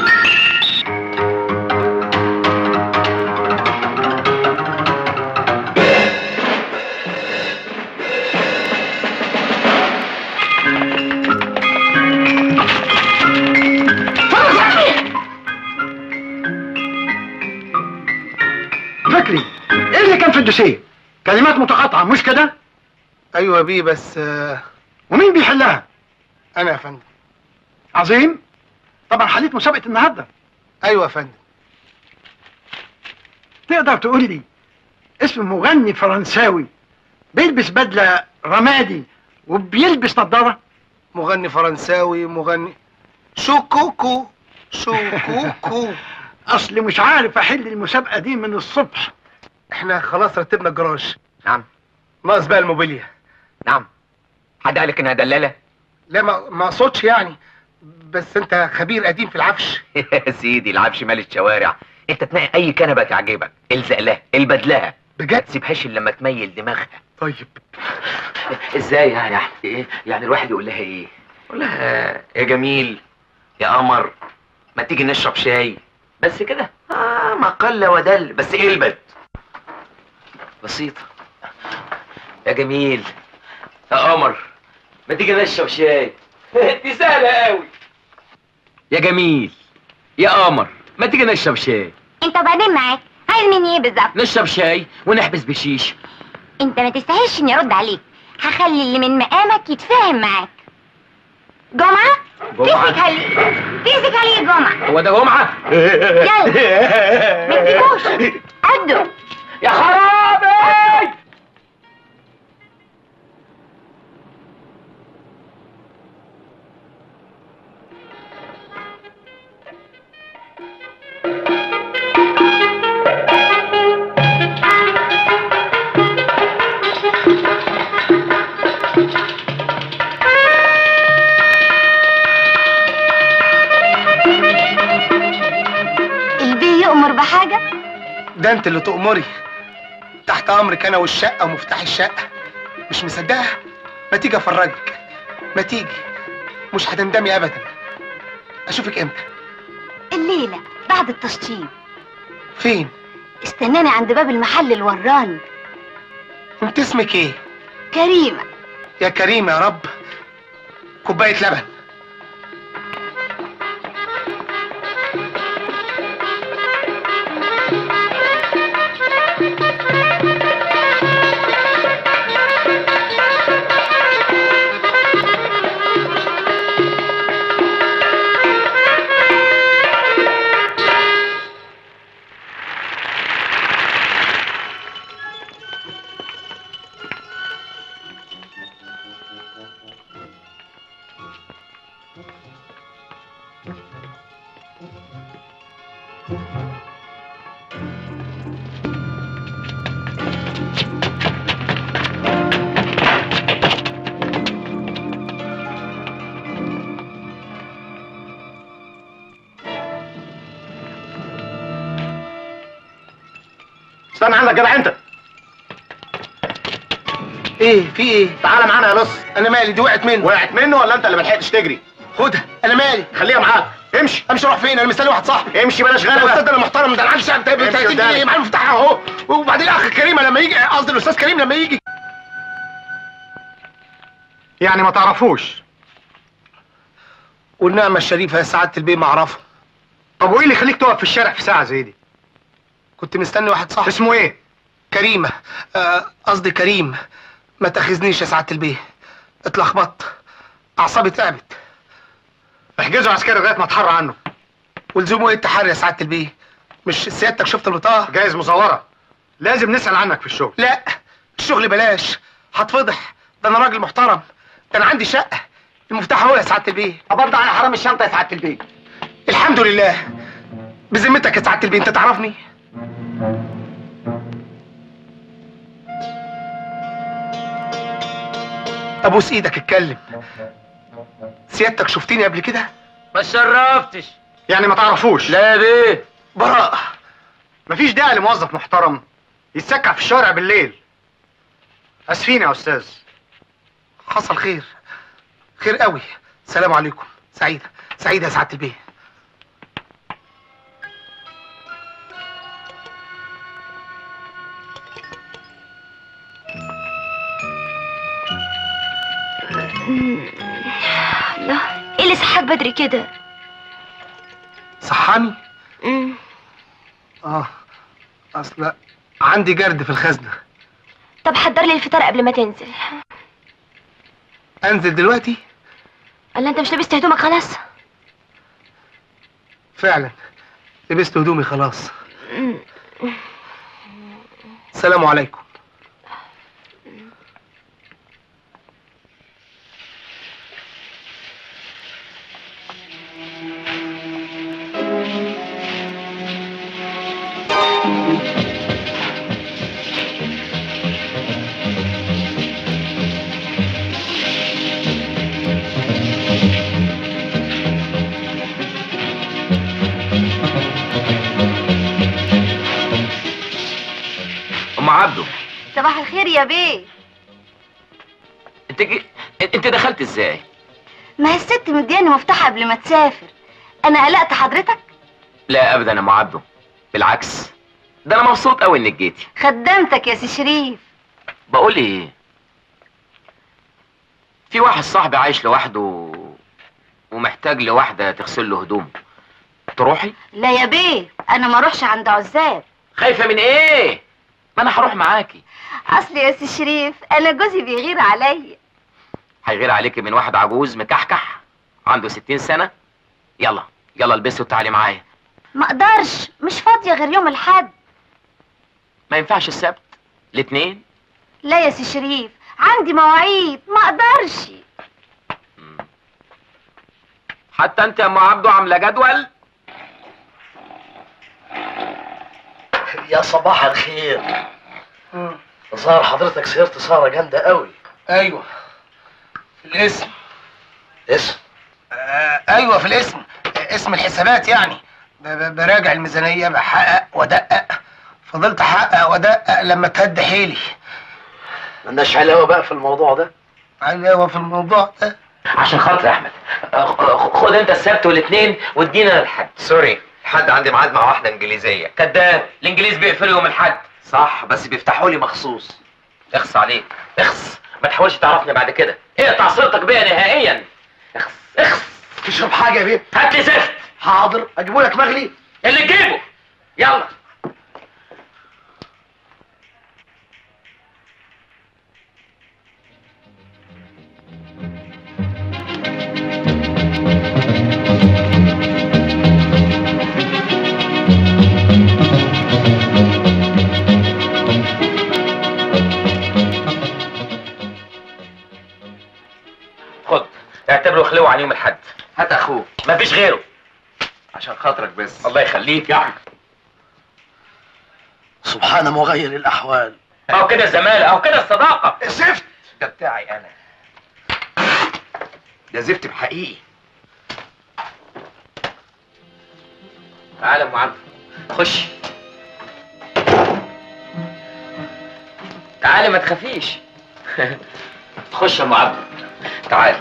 Speaker 11: فكري ايه اللي كان في الدوسيه كلمات متقاطعه مش كده
Speaker 2: ايوه بيه بس آه،
Speaker 11: ومين بيحلها
Speaker 2: انا يا فندم
Speaker 11: عظيم طبعا حليت مسابقه النهارده
Speaker 2: ايوه يا فندم
Speaker 11: تقدر تقول لي اسم مغني فرنساوي بيلبس بدله رمادي وبيلبس نظاره
Speaker 2: مغني فرنساوي مغني شوكوكو شوكوكو
Speaker 11: اصلي مش عارف احل المسابقه دي من الصبح
Speaker 2: احنا خلاص رتبنا الجراج
Speaker 6: نعم
Speaker 2: ناقص بقى الموبيليا
Speaker 6: نعم حد قالك انها دلاله
Speaker 2: لا ما ما اقصدش يعني بس انت خبير قديم في العفش
Speaker 6: يا سيدي العفش مال الشوارع انت تنقي اي كنبه تعجبك الزق لها البدلها
Speaker 2: بجد
Speaker 6: تسيبهاش الا لما تميل دماغها
Speaker 2: طيب
Speaker 6: ازاي يعني ايه يعني الواحد يقول لها ايه يقول لها يا جميل يا قمر ما تيجي نشرب شاي بس كده اه ما قل ودل بس البد بسيطة يا جميل يا قمر ما تيجي نشرب شاي دي سهلة قوي يا جميل يا قمر ما تيجي نشرب شاي
Speaker 1: انت بعدين معاك عايز مني ايه بالظبط
Speaker 6: نشرب شاي ونحبس بشيش
Speaker 1: انت ما تستاهلش اني ارد عليك هخلي اللي من مقامك يتفاهم معاك جمعة
Speaker 6: جمعة؟
Speaker 1: تمسك علي تمسك علي جمعة
Speaker 6: هو ده جمعة
Speaker 1: يلا ما تسيبوش قدوا
Speaker 6: يا خرابي
Speaker 1: البي يؤمر بحاجة
Speaker 2: ده انت اللي تأمري تحت امرك انا والشقه ومفتاح الشقه مش مصدقها ما تيجي افرجك ما تيجي مش هتندمي ابدا اشوفك امتى
Speaker 1: الليلة بعد التشطيب
Speaker 2: فين
Speaker 1: استناني عند باب المحل الوراني
Speaker 2: انت اسمك ايه
Speaker 1: كريمة
Speaker 2: يا كريم يا رب كوبايه لبن
Speaker 4: استنى عندك جدع انت
Speaker 2: ايه في ايه
Speaker 4: تعالى معانا يا لص
Speaker 2: انا مالي دي وقعت مني
Speaker 4: وقعت منه ولا انت اللي ملحقتش تجري
Speaker 2: خدها انا مالي
Speaker 4: خليها معاك امشي
Speaker 2: امشي اروح فين انا مستني واحد صاحبي
Speaker 4: امشي بلاش
Speaker 2: يا استاذ
Speaker 4: غلبه
Speaker 2: ده انا محترم ده انا عندي شقه ب
Speaker 4: امشي
Speaker 2: 30
Speaker 4: قدامي.
Speaker 2: جنيه معايا مفتاحها اهو وبعدين اخ كريمه لما يجي قصدي الاستاذ كريم لما يجي
Speaker 11: يعني ما تعرفوش
Speaker 2: والنعمه الشريفه يا سعاده البيه ما اعرفه
Speaker 11: طب وايه اللي يخليك تقف في الشارع في ساعه زي دي
Speaker 2: كنت مستني واحد صاحبي
Speaker 11: اسمه ايه
Speaker 2: كريمه آه، قصدي كريم ما تاخذنيش يا سعاده البيه اتلخبطت اعصابي تعبت
Speaker 11: احجزه عسكري لغايه ما اتحرى عنه
Speaker 2: ولزومه ايه التحري يا سعاده البيه مش سيادتك شفت البطاقه
Speaker 11: جايز مزوره لازم نسال عنك في الشغل
Speaker 2: لا الشغل بلاش هتفضح ده انا راجل محترم ده انا عندي شقه المفتاح هو يا سعاده البيه
Speaker 4: برضه على حرام الشنطه يا سعاده البيت
Speaker 2: الحمد لله بذمتك يا سعاده البيه انت تعرفني ابوس ايدك اتكلم سيادتك شفتني قبل كده
Speaker 8: ما شرفتش
Speaker 11: يعني ما تعرفوش
Speaker 8: لا يا بيه
Speaker 2: براءة
Speaker 11: مفيش داعي لموظف محترم يتسكع في الشارع بالليل اسفين يا استاذ
Speaker 2: حصل خير خير قوي سلام عليكم سعيدة سعيدة يا سعادة البيه
Speaker 1: صحاك بدري كده
Speaker 2: صحاني
Speaker 1: امم
Speaker 2: اه اصل عندي جرد في الخزنه
Speaker 1: طب حضر لي الفطار قبل ما تنزل
Speaker 2: انزل دلوقتي
Speaker 1: ولا انت مش لبست هدومك خلاص
Speaker 2: فعلا لبست هدومي خلاص
Speaker 1: مم.
Speaker 2: السلام عليكم
Speaker 8: ام عبده
Speaker 1: صباح الخير يا بيه
Speaker 8: انت جي... انت دخلت ازاي
Speaker 1: ما هي الست مدياني مفتاح قبل ما تسافر انا قلقت حضرتك
Speaker 8: لا ابدا يا ام عبده بالعكس ده انا مبسوط قوي انك جيتي
Speaker 1: خدمتك يا سي شريف
Speaker 8: بقول ايه في واحد صاحبي عايش لوحده ومحتاج لواحده تغسل له هدومه تروحي
Speaker 1: لا يا بيه انا ما اروحش عند عزاب
Speaker 8: خايفه من ايه ما انا هروح معاكي
Speaker 1: اصل يا سي شريف انا جوزي بيغير عليا
Speaker 8: هيغير عليكي من واحد عجوز مكحكح عنده ستين سنه يلا يلا البسي وتعالي معايا
Speaker 1: ما اقدرش مش فاضيه غير يوم الاحد
Speaker 8: ما ينفعش السبت الاثنين
Speaker 1: لا يا سي شريف عندي مواعيد ما اقدرش
Speaker 8: حتى انت يا ام عبده عامله جدول
Speaker 10: يا صباح الخير ظهر حضرتك سهرت سهرة جامدة قوي
Speaker 2: ايوه في الاسم
Speaker 10: اسم
Speaker 2: آه ايوه في الاسم آه، اسم الحسابات يعني ب- ب- براجع الميزانيه بحقق وادقق فضلت احقق وادقق لما تهد حيلي
Speaker 10: ملناش علاوة بقى في الموضوع ده
Speaker 2: علاوه في الموضوع ده
Speaker 8: عشان خاطر يا احمد أخ- خد انت السبت والاثنين وادينا الحد
Speaker 6: سوري الحد عندي ميعاد مع واحده انجليزيه
Speaker 8: كداب الانجليز بيقفلوا يوم الحد
Speaker 6: صح بس بيفتحوا لي مخصوص
Speaker 8: اخص عليك اخص ما تحاولش تعرفني بعد كده اقطع صلتك بيا نهائيا اخص اخص
Speaker 10: تشرب حاجة يا بيه
Speaker 8: هات لي زفت
Speaker 10: حاضر اجيبهولك مغلي
Speaker 8: اللي تجيبه يلا خد اعتبره خلوه عن يوم الحد
Speaker 6: هات اخوه
Speaker 8: مفيش غيره
Speaker 6: عشان خاطرك بس
Speaker 8: الله يخليك يا احمد
Speaker 10: سبحان مغير الاحوال
Speaker 8: اهو كده الزمالة اهو كده الصداقة
Speaker 10: زفت
Speaker 6: ده بتاعي انا ده زفت بحقيقي
Speaker 8: تعالى يا ام عبد خش تعالى ما تخافيش خش يا ام عبد تعالى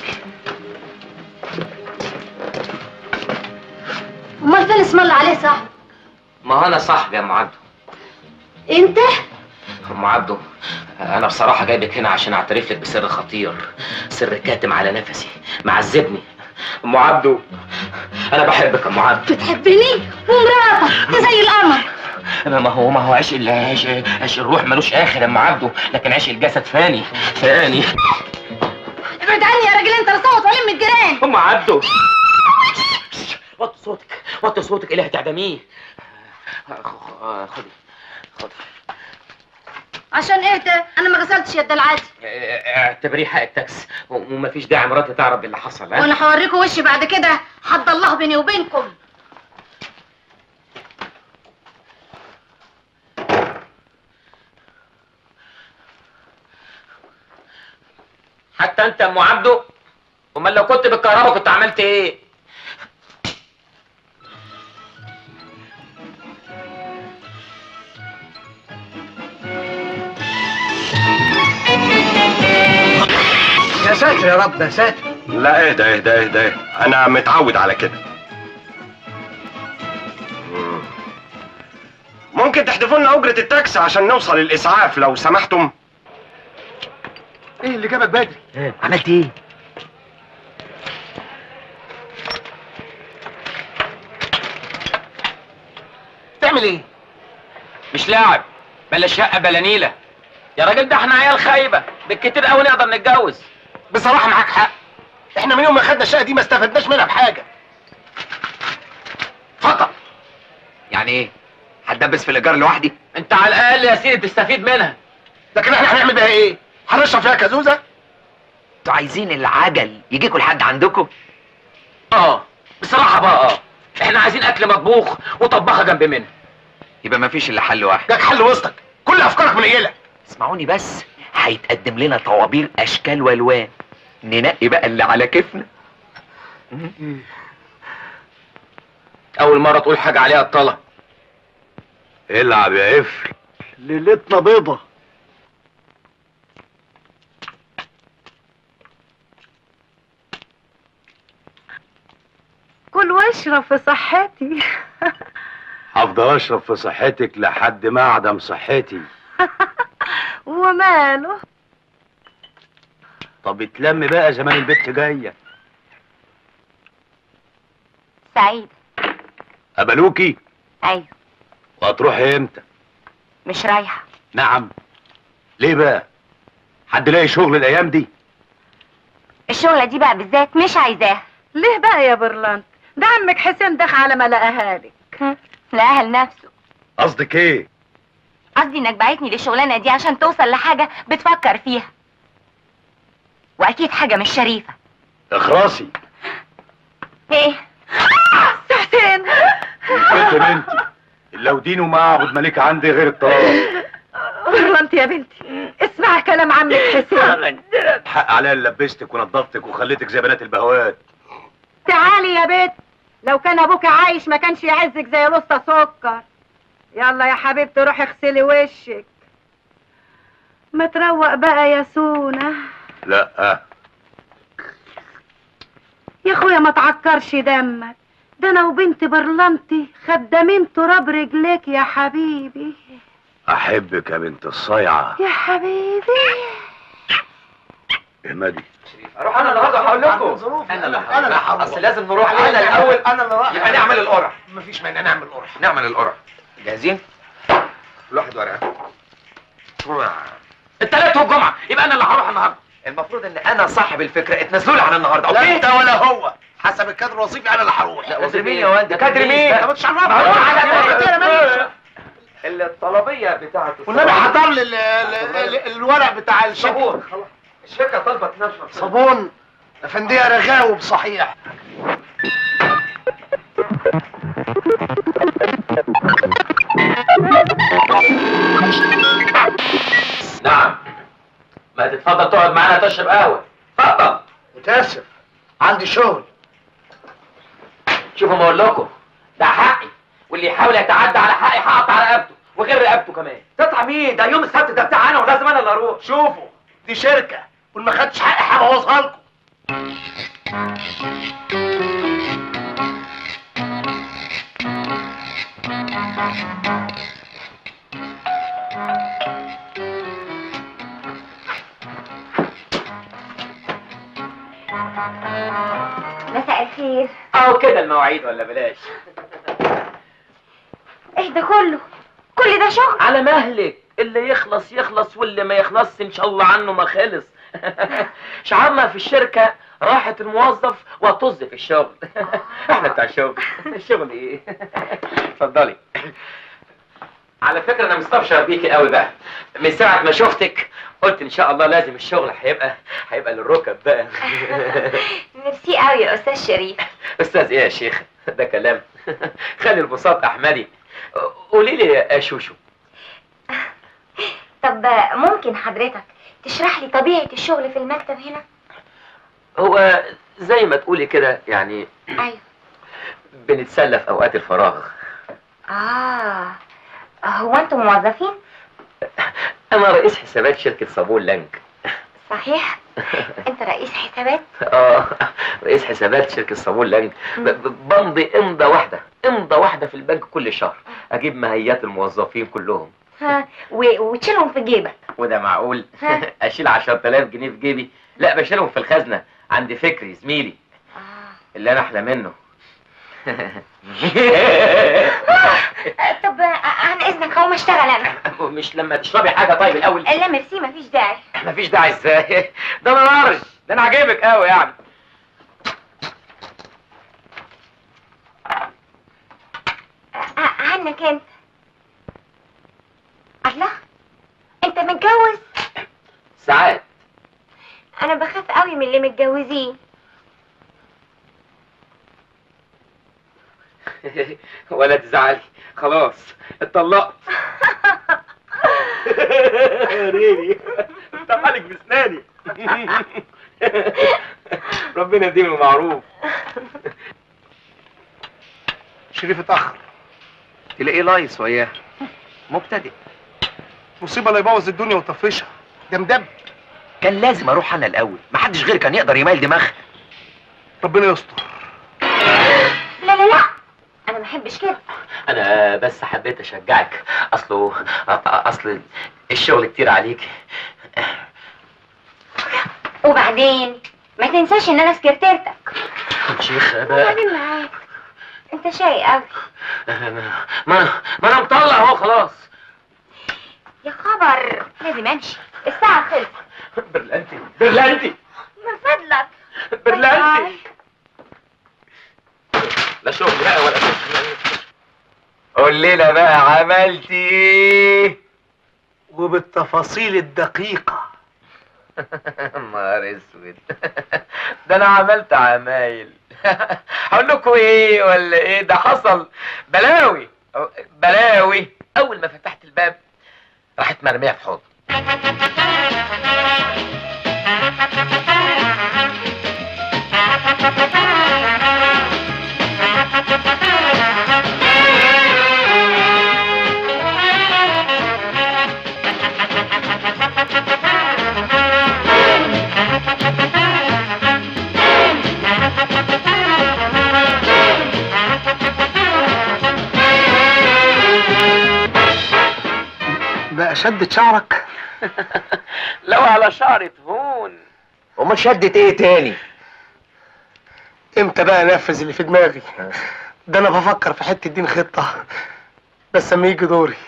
Speaker 1: امال فين اسم الله عليه صاحبي
Speaker 8: ما هو انا صاحبي يا ام عبده
Speaker 1: انت
Speaker 8: ام عبده انا بصراحه جايبك هنا عشان اعترف لك بسر خطير سر كاتم على نفسي معذبني ام عبده انا بحبك يا ام عبده
Speaker 1: بتحبني ومراتك ده زي القمر
Speaker 8: ما هو ما هو عشق ال- عشق عشق الروح ملوش اخر يا ام عبده لكن عشق الجسد فاني فاني
Speaker 1: ابعد عني يا راجل انت لصوت ولم الجيران
Speaker 8: ام عبده وطي صوتك وطي صوتك ايه اللي هتعدميه خدي خدي
Speaker 1: عشان ايه ده انا ما غسلتش يد العادي
Speaker 8: اعتبريه حق التاكس ومفيش داعي مراتي تعرف باللي حصل ها
Speaker 1: وانا هوريكم وشي بعد كده حد الله بيني وبينكم
Speaker 8: حتى انت يا ام عبده امال لو كنت بالكهرباء كنت عملت ايه
Speaker 10: يا ساتر يا رب يا ساتر
Speaker 9: لا اهدى اهدى اهدى انا متعود على كده مم. ممكن تحذفوا لنا اجره التاكسي عشان نوصل الاسعاف لو سمحتم
Speaker 10: ايه اللي جابك بدري
Speaker 8: عملت ايه
Speaker 2: هنعمل ايه
Speaker 8: مش لاعب بلا شقه بلا نيله يا راجل ده احنا عيال خايبه بالكتير قوي نقدر نتجوز
Speaker 2: بصراحه معاك حق احنا من يوم ما خدنا الشقه دي ما استفدناش منها بحاجه اتفضل
Speaker 6: يعني ايه هتدبس في الايجار لوحدي
Speaker 8: انت على الاقل يا سيدي تستفيد منها
Speaker 2: لكن احنا هنعمل بيها ايه هنشرب فيها كازوزه
Speaker 6: انتوا عايزين العجل يجيكوا لحد عندكم
Speaker 8: اه بصراحه بقى اه احنا عايزين اكل مطبوخ وطباخه جنب منها
Speaker 6: يبقى مفيش الا حل واحد
Speaker 2: جاك حل وسطك كل افكارك منيله
Speaker 6: اسمعوني بس هيتقدم لنا طوابير اشكال والوان ننقي بقى اللي على كيفنا
Speaker 8: اول مره تقول حاجه عليها الطلب
Speaker 5: العب يا قفل
Speaker 11: ليلتنا بيضة
Speaker 12: كل واشرب في صحتي
Speaker 5: هفضل اشرب في صحتك لحد ما اعدم صحتي
Speaker 12: وماله
Speaker 5: طب اتلم بقى زمان البت جايه
Speaker 1: سعيد
Speaker 5: قبلوكي
Speaker 1: ايوه
Speaker 5: وهتروحي امتى
Speaker 1: مش رايحه
Speaker 5: نعم ليه بقى حد لاقي شغل الايام دي
Speaker 1: الشغله دي بقى بالذات مش عايزاها
Speaker 12: ليه بقى يا برلانت ده عمك حسين دخ على ما لقاها لك
Speaker 1: لاهل نفسه
Speaker 5: قصدك ايه
Speaker 1: قصدي انك بعتني للشغلانه دي عشان توصل لحاجه بتفكر فيها واكيد حاجه مش شريفه
Speaker 5: اخرسي
Speaker 1: ايه
Speaker 12: حسين
Speaker 5: كنت بنتي لو دين وما اعبد ملك عندي غير الطلاق
Speaker 12: برلانت يا بنتي اسمع كلام عمك حسين
Speaker 5: حق عليا اللي لبستك ونضفتك وخليتك زي بنات البهوات
Speaker 12: تعالي يا بنت لو كان ابوك عايش ما كانش يعزك زي لسه سكر يلا يا حبيبتي روحي اغسلي وشك ما تروق بقى يا سونا
Speaker 5: لا
Speaker 12: يا اخويا ما تعكرش دمك ده انا وبنت برلنتي خدامين تراب رجليك يا حبيبي
Speaker 5: احبك يا بنت الصيعه
Speaker 12: يا حبيبي
Speaker 5: احمدي
Speaker 8: اروح انا النهارده هقول لكم انا اللي انا اللي هروح اصل لازم نروح انا الاول
Speaker 2: انا اللي رايح
Speaker 8: يبقى نعمل القرعه
Speaker 2: مفيش مانع نعمل قرعه
Speaker 6: نعمل القرعه جاهزين كل واحد ورقه
Speaker 8: التلات والجمعه يبقى انا اللي هروح النهارده
Speaker 6: المفروض ان انا صاحب الفكره اتنازلوا لي عن النهارده
Speaker 2: لا
Speaker 6: اوكي
Speaker 2: انت ولا هو حسب الكادر الوظيفي انا اللي هروح
Speaker 6: لا وزير مين يا واد ده
Speaker 8: كادر مين؟
Speaker 2: انت ما تشرفش
Speaker 8: ما هو على
Speaker 6: الطلبيه بتاعت
Speaker 2: والنبي حضر لي ال- ال- ال- الورق بتاع الشركه
Speaker 6: صابون الشركه طالبه تنشر
Speaker 2: صابون افنديه رغاوب صحيح
Speaker 8: نعم ما تتفضل تقعد معانا تشرب قهوه اتفضل
Speaker 2: متاسف عندي شغل
Speaker 8: شوفوا ما اقول لكم ده حقي واللي يحاول يتعدى على حقي هقطع رقبته وغير رقبته كمان
Speaker 6: تطلع مين ده يوم السبت ده بتاعنا ولازم انا اللي اروح
Speaker 2: شوفوا دي شركه واللي ما خدش حقي هبوظها لكم
Speaker 1: مساء الخير
Speaker 8: اهو كده المواعيد ولا بلاش
Speaker 1: ايه ده كله كل ده شغل
Speaker 8: على مهلك اللي يخلص يخلص واللي ما يخلصش ان شاء الله عنه ما خلص شعارنا في الشركة راحة الموظف وطز في الشغل احنا بتاع الشغل الشغل ايه اتفضلي على فكرة انا مستبشر بيكي قوي بقى من ساعة ما شفتك قلت ان شاء الله لازم الشغل هيبقى هيبقى للركب بقى
Speaker 1: ميرسي قوي يا استاذ شريف
Speaker 8: استاذ ايه يا شيخ ده كلام خلي البساط احمدي قولي لي يا شوشو
Speaker 1: طب ممكن حضرتك تشرح لي طبيعة الشغل في المكتب هنا
Speaker 8: هو زي ما تقولي كده يعني
Speaker 1: ايوه
Speaker 8: بنتسلى في اوقات الفراغ
Speaker 1: اه هو انتم موظفين
Speaker 8: انا رئيس حسابات شركة صابون لانج
Speaker 1: صحيح انت رئيس حسابات
Speaker 8: اه رئيس حسابات شركة صابون لانج ب- ب- بمضي امضة واحدة امضة واحدة في البنك كل شهر اجيب مهيات الموظفين كلهم
Speaker 1: ها و... وتشيلهم في جيبك
Speaker 8: وده معقول
Speaker 1: ها.
Speaker 8: اشيل 10000 جنيه في جيبي لا بشيلهم في الخزنة عند فكري زميلي اللي انا احلى منه
Speaker 1: طب عن اذنك هقوم اشتغل انا
Speaker 8: مش لما تشربي حاجه طيب الاول
Speaker 1: لا ميرسي مفيش داعي
Speaker 8: مفيش داعي ازاي ده انا نارش ده انا عاجبك قوي يعني
Speaker 1: ع- عنك انت الله انت متجوز
Speaker 8: ساعات
Speaker 1: انا بخاف قوي من اللي متجوزين
Speaker 8: ولا تزعلي خلاص اتطلقت ريري انت مالك بسناني ربنا يديم المعروف
Speaker 2: شريف اتاخر
Speaker 6: تلاقيه لايص وياه مبتدئ
Speaker 2: مصيبه لا يبوظ الدنيا ويطفشها ده مدب
Speaker 6: كان لازم اروح انا الاول محدش غيري كان يقدر يميل دماغي
Speaker 2: ربنا يستر
Speaker 1: لا لا لا انا ما احبش كده
Speaker 8: انا بس حبيت اشجعك اصله أ- أ- اصل الشغل كتير عليك
Speaker 1: وبعدين ما تنساش ان انا سكرتيرتك
Speaker 8: شيخ بقى
Speaker 1: وبعدين معاك انت شاي قوي
Speaker 8: ما انا ما انا مطلع اهو خلاص
Speaker 1: يا خبر لازم امشي الساعة خلصت
Speaker 8: برلانتي برلانتي
Speaker 1: من فضلك
Speaker 8: برلانتي لا شغل بقى ولا شغل
Speaker 6: قول لنا بقى عملتي ايه
Speaker 2: وبالتفاصيل الدقيقه
Speaker 6: نهار اسود ده انا عملت عمايل هقول لكم ايه ولا ايه ده حصل بلاوي بلاوي اول ما فتحت الباب راحت مرميه في حوض
Speaker 2: بقى شدت شعرك
Speaker 8: لو على شعري تهون
Speaker 6: امال شدت ايه تاني
Speaker 2: امتى بقى انفذ اللي في دماغي ده انا بفكر في حته دين خطه بس اما يجي دوري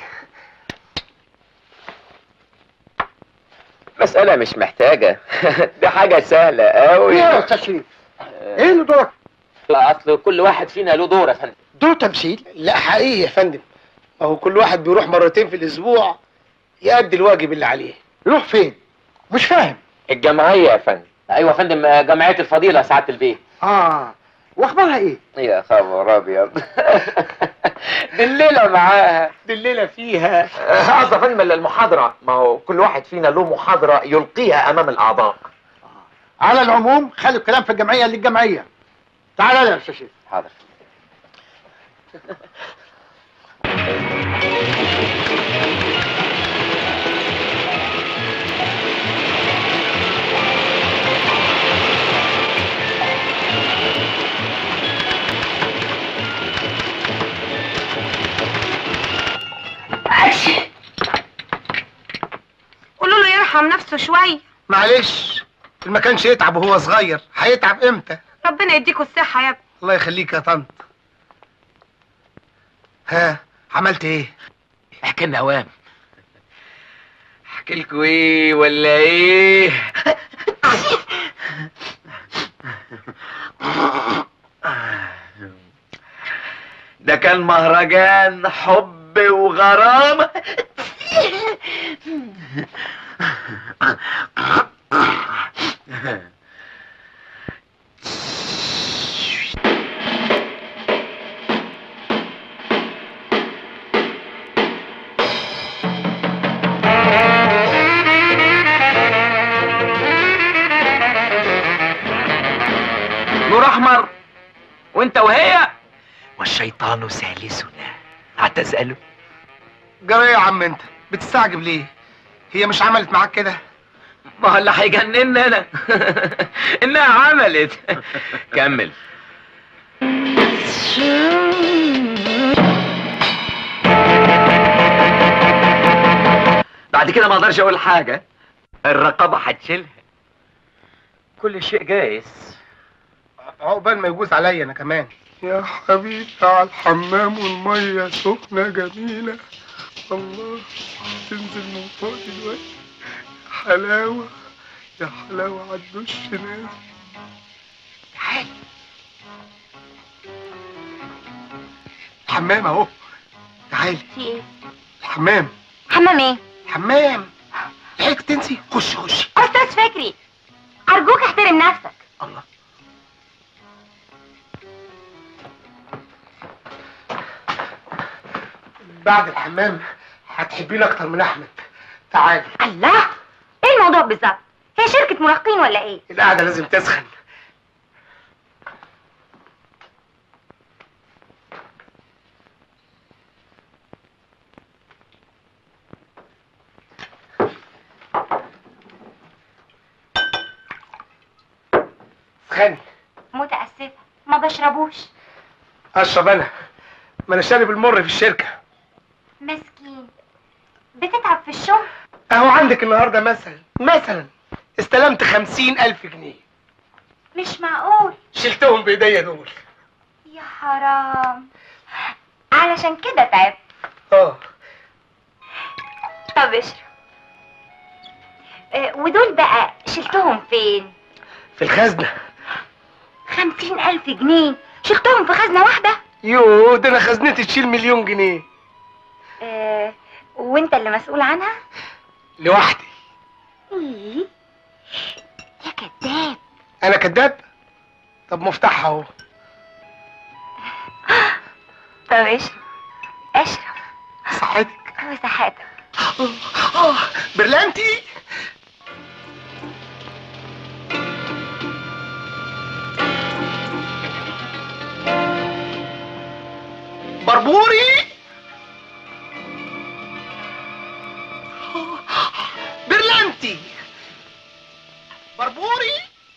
Speaker 6: مسألة مش محتاجة دي حاجة سهلة قوي
Speaker 11: يا استاذ شريف ايه اللي دورك
Speaker 8: اصل كل واحد فينا له دور يا فندم
Speaker 11: دور تمثيل
Speaker 2: لا حقيقي يا فندم ما هو كل واحد بيروح مرتين في الاسبوع يأدي الواجب اللي عليه
Speaker 11: يروح فين مش فاهم
Speaker 8: الجمعية يا فندم ايوه يا فندم جمعية الفضيلة سعادة البيت
Speaker 11: اه واخبارها ايه
Speaker 6: يا خبر ابيض دي الليلة معاها
Speaker 2: دي الليله فيها
Speaker 6: قصدي يا فندم المحاضرة ما هو كل واحد فينا له محاضرة يلقيها امام الاعضاء
Speaker 11: على العموم خلي الكلام في الجمعيه للجمعيه تعال يا استاذ شريف
Speaker 8: حاضر
Speaker 12: قولوا له يرحم نفسه شوية
Speaker 2: معلش ما كانش يتعب وهو صغير هيتعب امتى
Speaker 12: ربنا يديكوا الصحة يا ابني
Speaker 2: الله يخليك يا طنط ها عملت ايه
Speaker 6: احكي لنا اوام احكي لكم ايه ولا ايه ده كان مهرجان حب وغرام نور احمر وانت وهي والشيطان ثالثنا هتسأله
Speaker 2: جرى ايه يا عم انت بتستعجب ليه هي مش عملت معاك كده
Speaker 6: ما هو اللي هيجنني انا انها عملت كمل بعد كده ما اقدرش اقول حاجه الرقابه هتشيلها كل شيء جايز
Speaker 2: عقبال ما يجوز عليا انا كمان يا حبيبي على الحمام والمية سخنة جميلة الله تنزل من فوق دلوقتي يا حلاوة يا حلاوة على الدش نازل تعالي الحمام اهو تعالي
Speaker 1: في ايه
Speaker 2: الحمام
Speaker 1: حمام ايه
Speaker 2: الحمام لحقت تنسي خش خش
Speaker 1: استاذ فكري ارجوك احترم نفسك
Speaker 2: الله بعد الحمام هتحبيني اكتر من احمد تعالي
Speaker 1: الله ايه الموضوع بالظبط هي شركة مراهقين ولا ايه
Speaker 2: القعده لازم تسخن سخني
Speaker 1: متأسفة ما بشربوش
Speaker 2: اشرب انا ما انا شارب المر في الشركه
Speaker 1: مسكين بتتعب في الشغل
Speaker 2: اهو عندك النهارده مثلا مثلا استلمت خمسين الف جنيه
Speaker 1: مش معقول
Speaker 2: شلتهم بايديا دول
Speaker 1: يا حرام علشان كده تعبت
Speaker 2: اه
Speaker 1: طب اشرب آه، ودول بقى شلتهم فين
Speaker 2: في الخزنه
Speaker 1: خمسين ألف جنيه شلتهم في خزنة واحدة
Speaker 2: يوه ده انا خزنتي تشيل مليون جنيه
Speaker 1: آه، وانت اللي مسؤول عنها
Speaker 2: لوحدي
Speaker 1: ايه يا كذاب
Speaker 2: انا كداب طب مفتاحها اهو
Speaker 1: طب اشرب اشرب
Speaker 2: صحتك
Speaker 1: وصحتك
Speaker 2: اه برلانتي بربوري برلانتي بربوري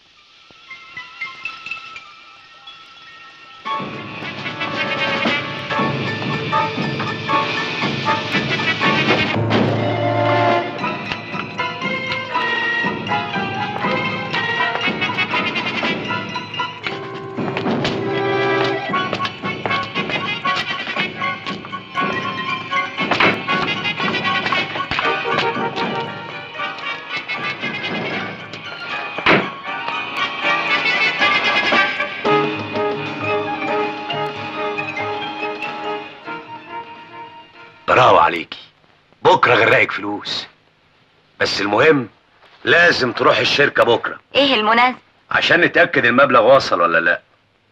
Speaker 5: برافو عليكي بكره غرقك فلوس بس المهم لازم تروح الشركه بكره
Speaker 1: ايه المناسبة
Speaker 5: عشان نتاكد المبلغ وصل ولا لا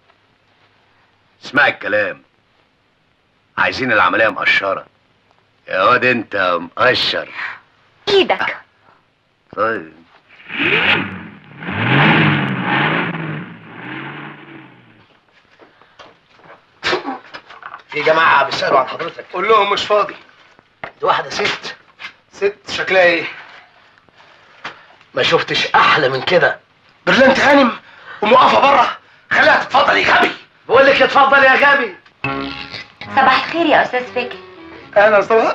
Speaker 5: اسمعي الكلام عايزين العمليه مقشره يا واد انت مقشر
Speaker 1: ايدك
Speaker 5: طيب
Speaker 10: في جماعه بيسالوا عن حضرتك
Speaker 2: قول لهم مش فاضي
Speaker 10: دي واحده ست
Speaker 2: ست شكلها ايه
Speaker 10: ما شفتش احلى من كده
Speaker 2: برلانت هانم وموقفه بره خليها تتفضل يا غبي
Speaker 10: بقول لك اتفضل يا غبي
Speaker 1: صباح الخير يا استاذ فكري
Speaker 2: انا صباح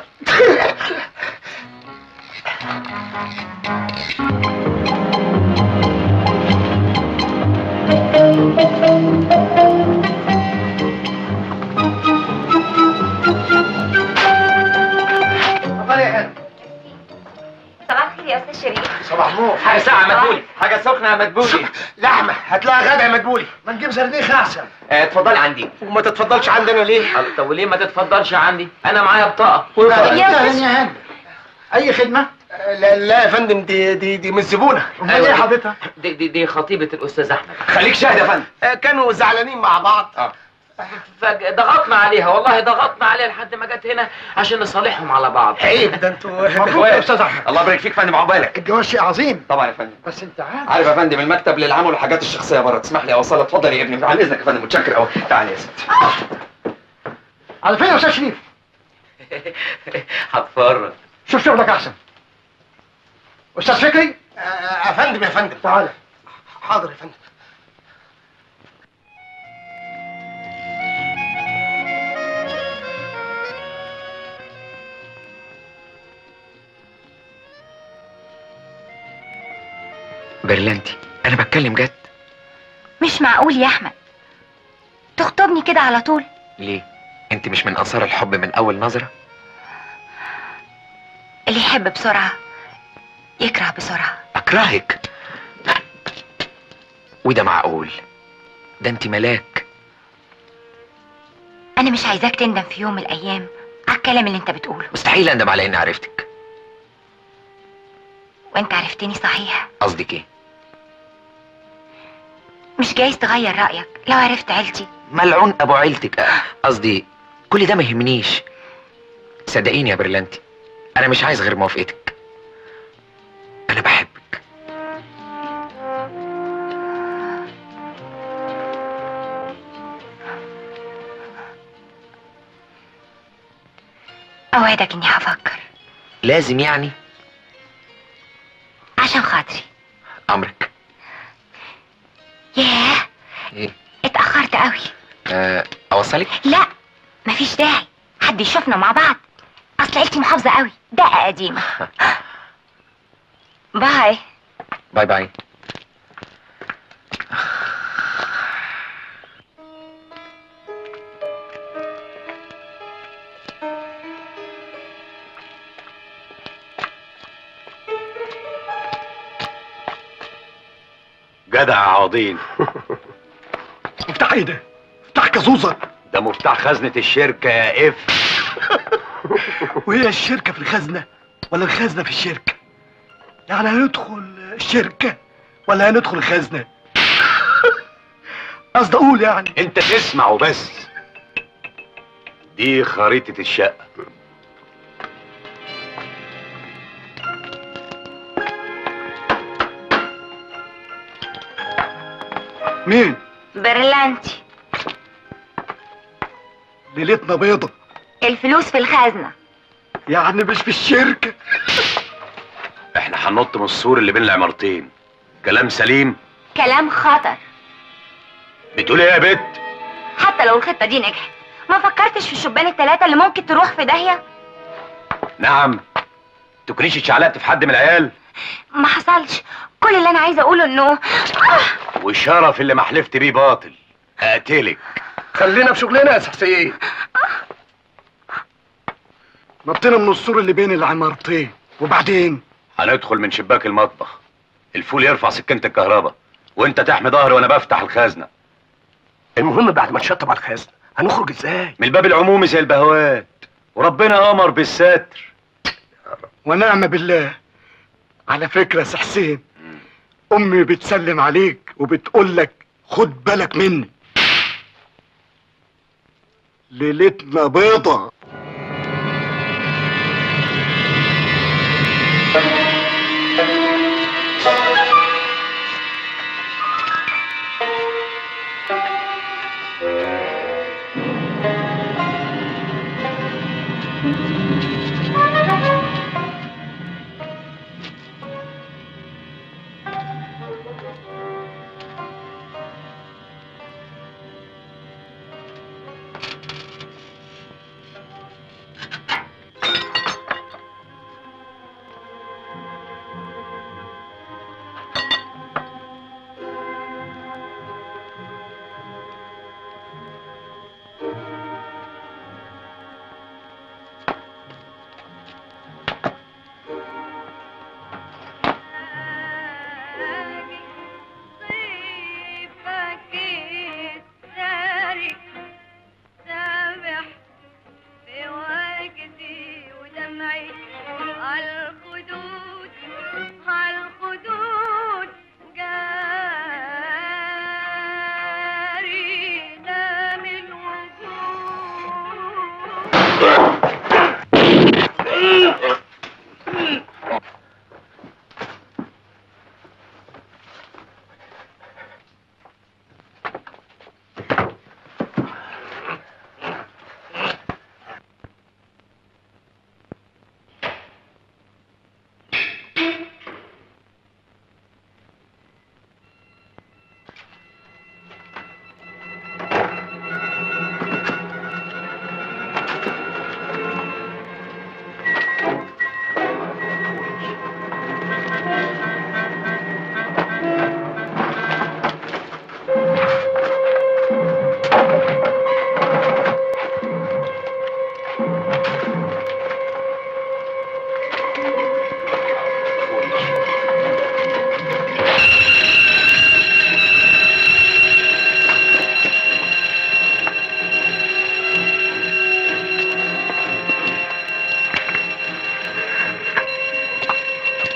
Speaker 10: اتفضل يا غبي
Speaker 1: صباح الخير يا استاذ شريف
Speaker 10: صباح نور
Speaker 8: حاجة ساعة مدبولي حاجة سخنة يا مدبولي
Speaker 2: لحمه هتلاقي غدا يا مدبولي
Speaker 10: ما نجيب زرنيخ احسن
Speaker 8: آه، اتفضلي عندي
Speaker 2: وما تتفضلش عندنا ليه
Speaker 8: طب وليه ما تتفضلش عندي انا معايا بطاقة
Speaker 10: يا يا هاني اي خدمه
Speaker 2: لا لا يا فندم دي دي دي مش زبونه
Speaker 10: امال ايه حضرتك
Speaker 8: دي, دي, دي خطيبة الأستاذ أحمد
Speaker 2: خليك شاهد يا فندم آه، كانوا زعلانين مع بعض
Speaker 8: فضغطنا عليها والله ضغطنا عليها لحد ما جت هنا عشان نصالحهم على بعض
Speaker 2: عيب ده انتوا
Speaker 11: مبروك يا استاذ احمد
Speaker 6: الله يبارك فيك يا فندم عقبالك
Speaker 11: الجواز شيء عظيم
Speaker 6: طبعا يا فندم
Speaker 11: بس انت عارف
Speaker 6: عارف يا فندم المكتب للعمل والحاجات الشخصيه بره تسمح لي اوصلها اتفضل يا ابني بعد اذنك يا فندم متشكر قوي تعال يا ستي
Speaker 11: على فين يا استاذ شريف
Speaker 8: هتفرج
Speaker 11: شوف شغلك احسن استاذ فكري
Speaker 2: آه، يا فندم يا فندم
Speaker 11: تعالى
Speaker 2: حاضر يا فندم
Speaker 6: برلانتي انا بتكلم جد
Speaker 1: مش معقول يا احمد تخطبني كده على طول
Speaker 6: ليه انت مش من انصار الحب من اول نظره
Speaker 1: اللي يحب بسرعة يكره بسرعة
Speaker 6: اكرهك وده معقول ده انت ملاك
Speaker 1: أنا مش عايزاك تندم في يوم من الأيام على الكلام اللي أنت بتقوله
Speaker 6: مستحيل اندم على اني عرفتك
Speaker 1: وأنت عرفتني صحيح
Speaker 6: قصدك ايه
Speaker 1: مش جايز تغير رأيك لو عرفت عيلتي
Speaker 6: ملعون ابو عيلتك قصدي كل ده ما يهمنيش صدقيني يا برلانتي انا مش عايز غير موافقتك انا بحبك
Speaker 1: أوعدك إني هفكر
Speaker 6: لازم يعني
Speaker 1: عشان خاطري
Speaker 6: امرك
Speaker 1: ياه
Speaker 6: ايه
Speaker 1: اتأخرت قوي
Speaker 6: آه، اوصلك
Speaker 1: لا مفيش داعي حد يشوفنا مع بعض أصل عيلتي محافظة قوي دقة قديمة باي
Speaker 6: باي باي
Speaker 5: جدع يا عوضين
Speaker 11: مفتاح ايه ده؟ مفتاح كازوزة
Speaker 5: ده مفتاح خزنة الشركة يا اف
Speaker 11: وهي الشركة في الخزنة ولا الخزنة في الشركة؟ يعني هندخل الشركة ولا هندخل الخزنة؟ قصدي اقول يعني
Speaker 5: انت تسمع وبس دي خريطة الشقة
Speaker 11: مين؟
Speaker 1: برلانتي
Speaker 11: ليلتنا بيضة
Speaker 1: الفلوس في الخزنة
Speaker 11: يعني مش في الشركة
Speaker 5: احنا هننط من السور اللي بين العمارتين كلام سليم
Speaker 1: كلام خطر
Speaker 5: بتقول ايه يا بت
Speaker 1: حتى لو الخطة دي نجحت ما فكرتش في الشبان التلاتة اللي ممكن تروح في داهية
Speaker 5: نعم تكونيش اتشعلقت في حد من العيال
Speaker 1: ما حصلش كل اللي انا عايزه اقوله انه
Speaker 5: والشرف اللي ما حلفت بيه باطل هقتلك
Speaker 10: خلينا في شغلنا يا سحسين
Speaker 11: نطينا من السور اللي بين العمارتين وبعدين
Speaker 5: هندخل من شباك المطبخ الفول يرفع سكينة الكهرباء وانت تحمي ظهري وانا بفتح الخزنة
Speaker 10: المهم بعد ما نشطب على الخزنة هنخرج ازاي؟
Speaker 5: من الباب العمومي زي البهوات وربنا امر بالستر
Speaker 11: ونعم بالله على فكرة يا سي حسين امي بتسلم عليك وبتقول لك خد بالك مني ليلتنا بيضة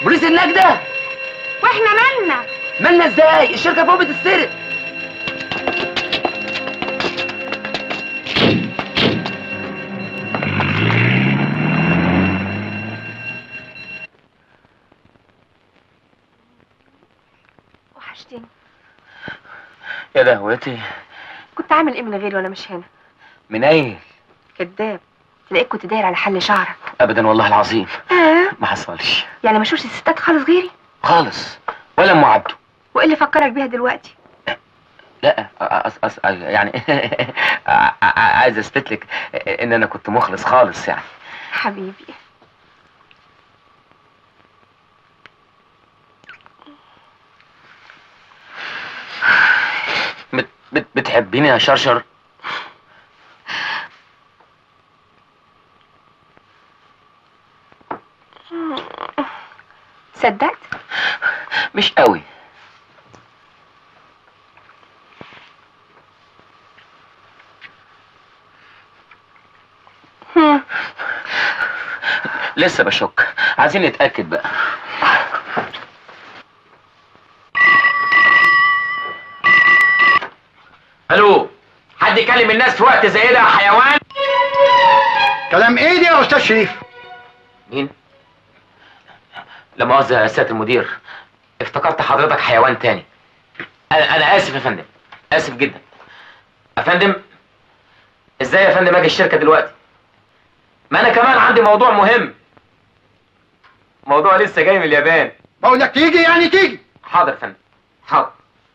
Speaker 8: بوليس النجدة
Speaker 12: واحنا مالنا
Speaker 8: مالنا ازاي الشركة فوق بتتسرق
Speaker 3: وحشتني
Speaker 8: يا دهوتي
Speaker 3: كنت عامل ايه من غيري وانا مش هنا
Speaker 8: من اين
Speaker 3: كداب تلاقيك كنت داير على حل شعرك
Speaker 8: ابدا والله العظيم
Speaker 3: اه
Speaker 8: ما حصلش
Speaker 3: يعني ما شوفش الستات خالص غيري
Speaker 8: خالص ولا ام عبده
Speaker 3: وايه اللي فكرك بيها دلوقتي
Speaker 8: لا أص أص يعني عايز اثبت لك ان انا كنت مخلص خالص يعني
Speaker 3: حبيبي
Speaker 8: بت بت بتحبيني يا شرشر
Speaker 3: صدقت
Speaker 8: مش قوي
Speaker 3: هم.
Speaker 8: لسه بشك عايزين نتاكد بقى الو حد يكلم الناس في وقت زي ده يا حيوان
Speaker 11: كلام ايه دي يا استاذ شريف
Speaker 8: مين لا مؤاخذة يا سيادة المدير افتكرت حضرتك حيوان تاني انا انا اسف يا فندم اسف جدا يا فندم ازاي يا فندم اجي الشركة دلوقتي ما انا كمان عندي موضوع مهم موضوع لسه جاي من اليابان
Speaker 11: بقول لك تيجي يعني تيجي
Speaker 8: حاضر يا فندم حاضر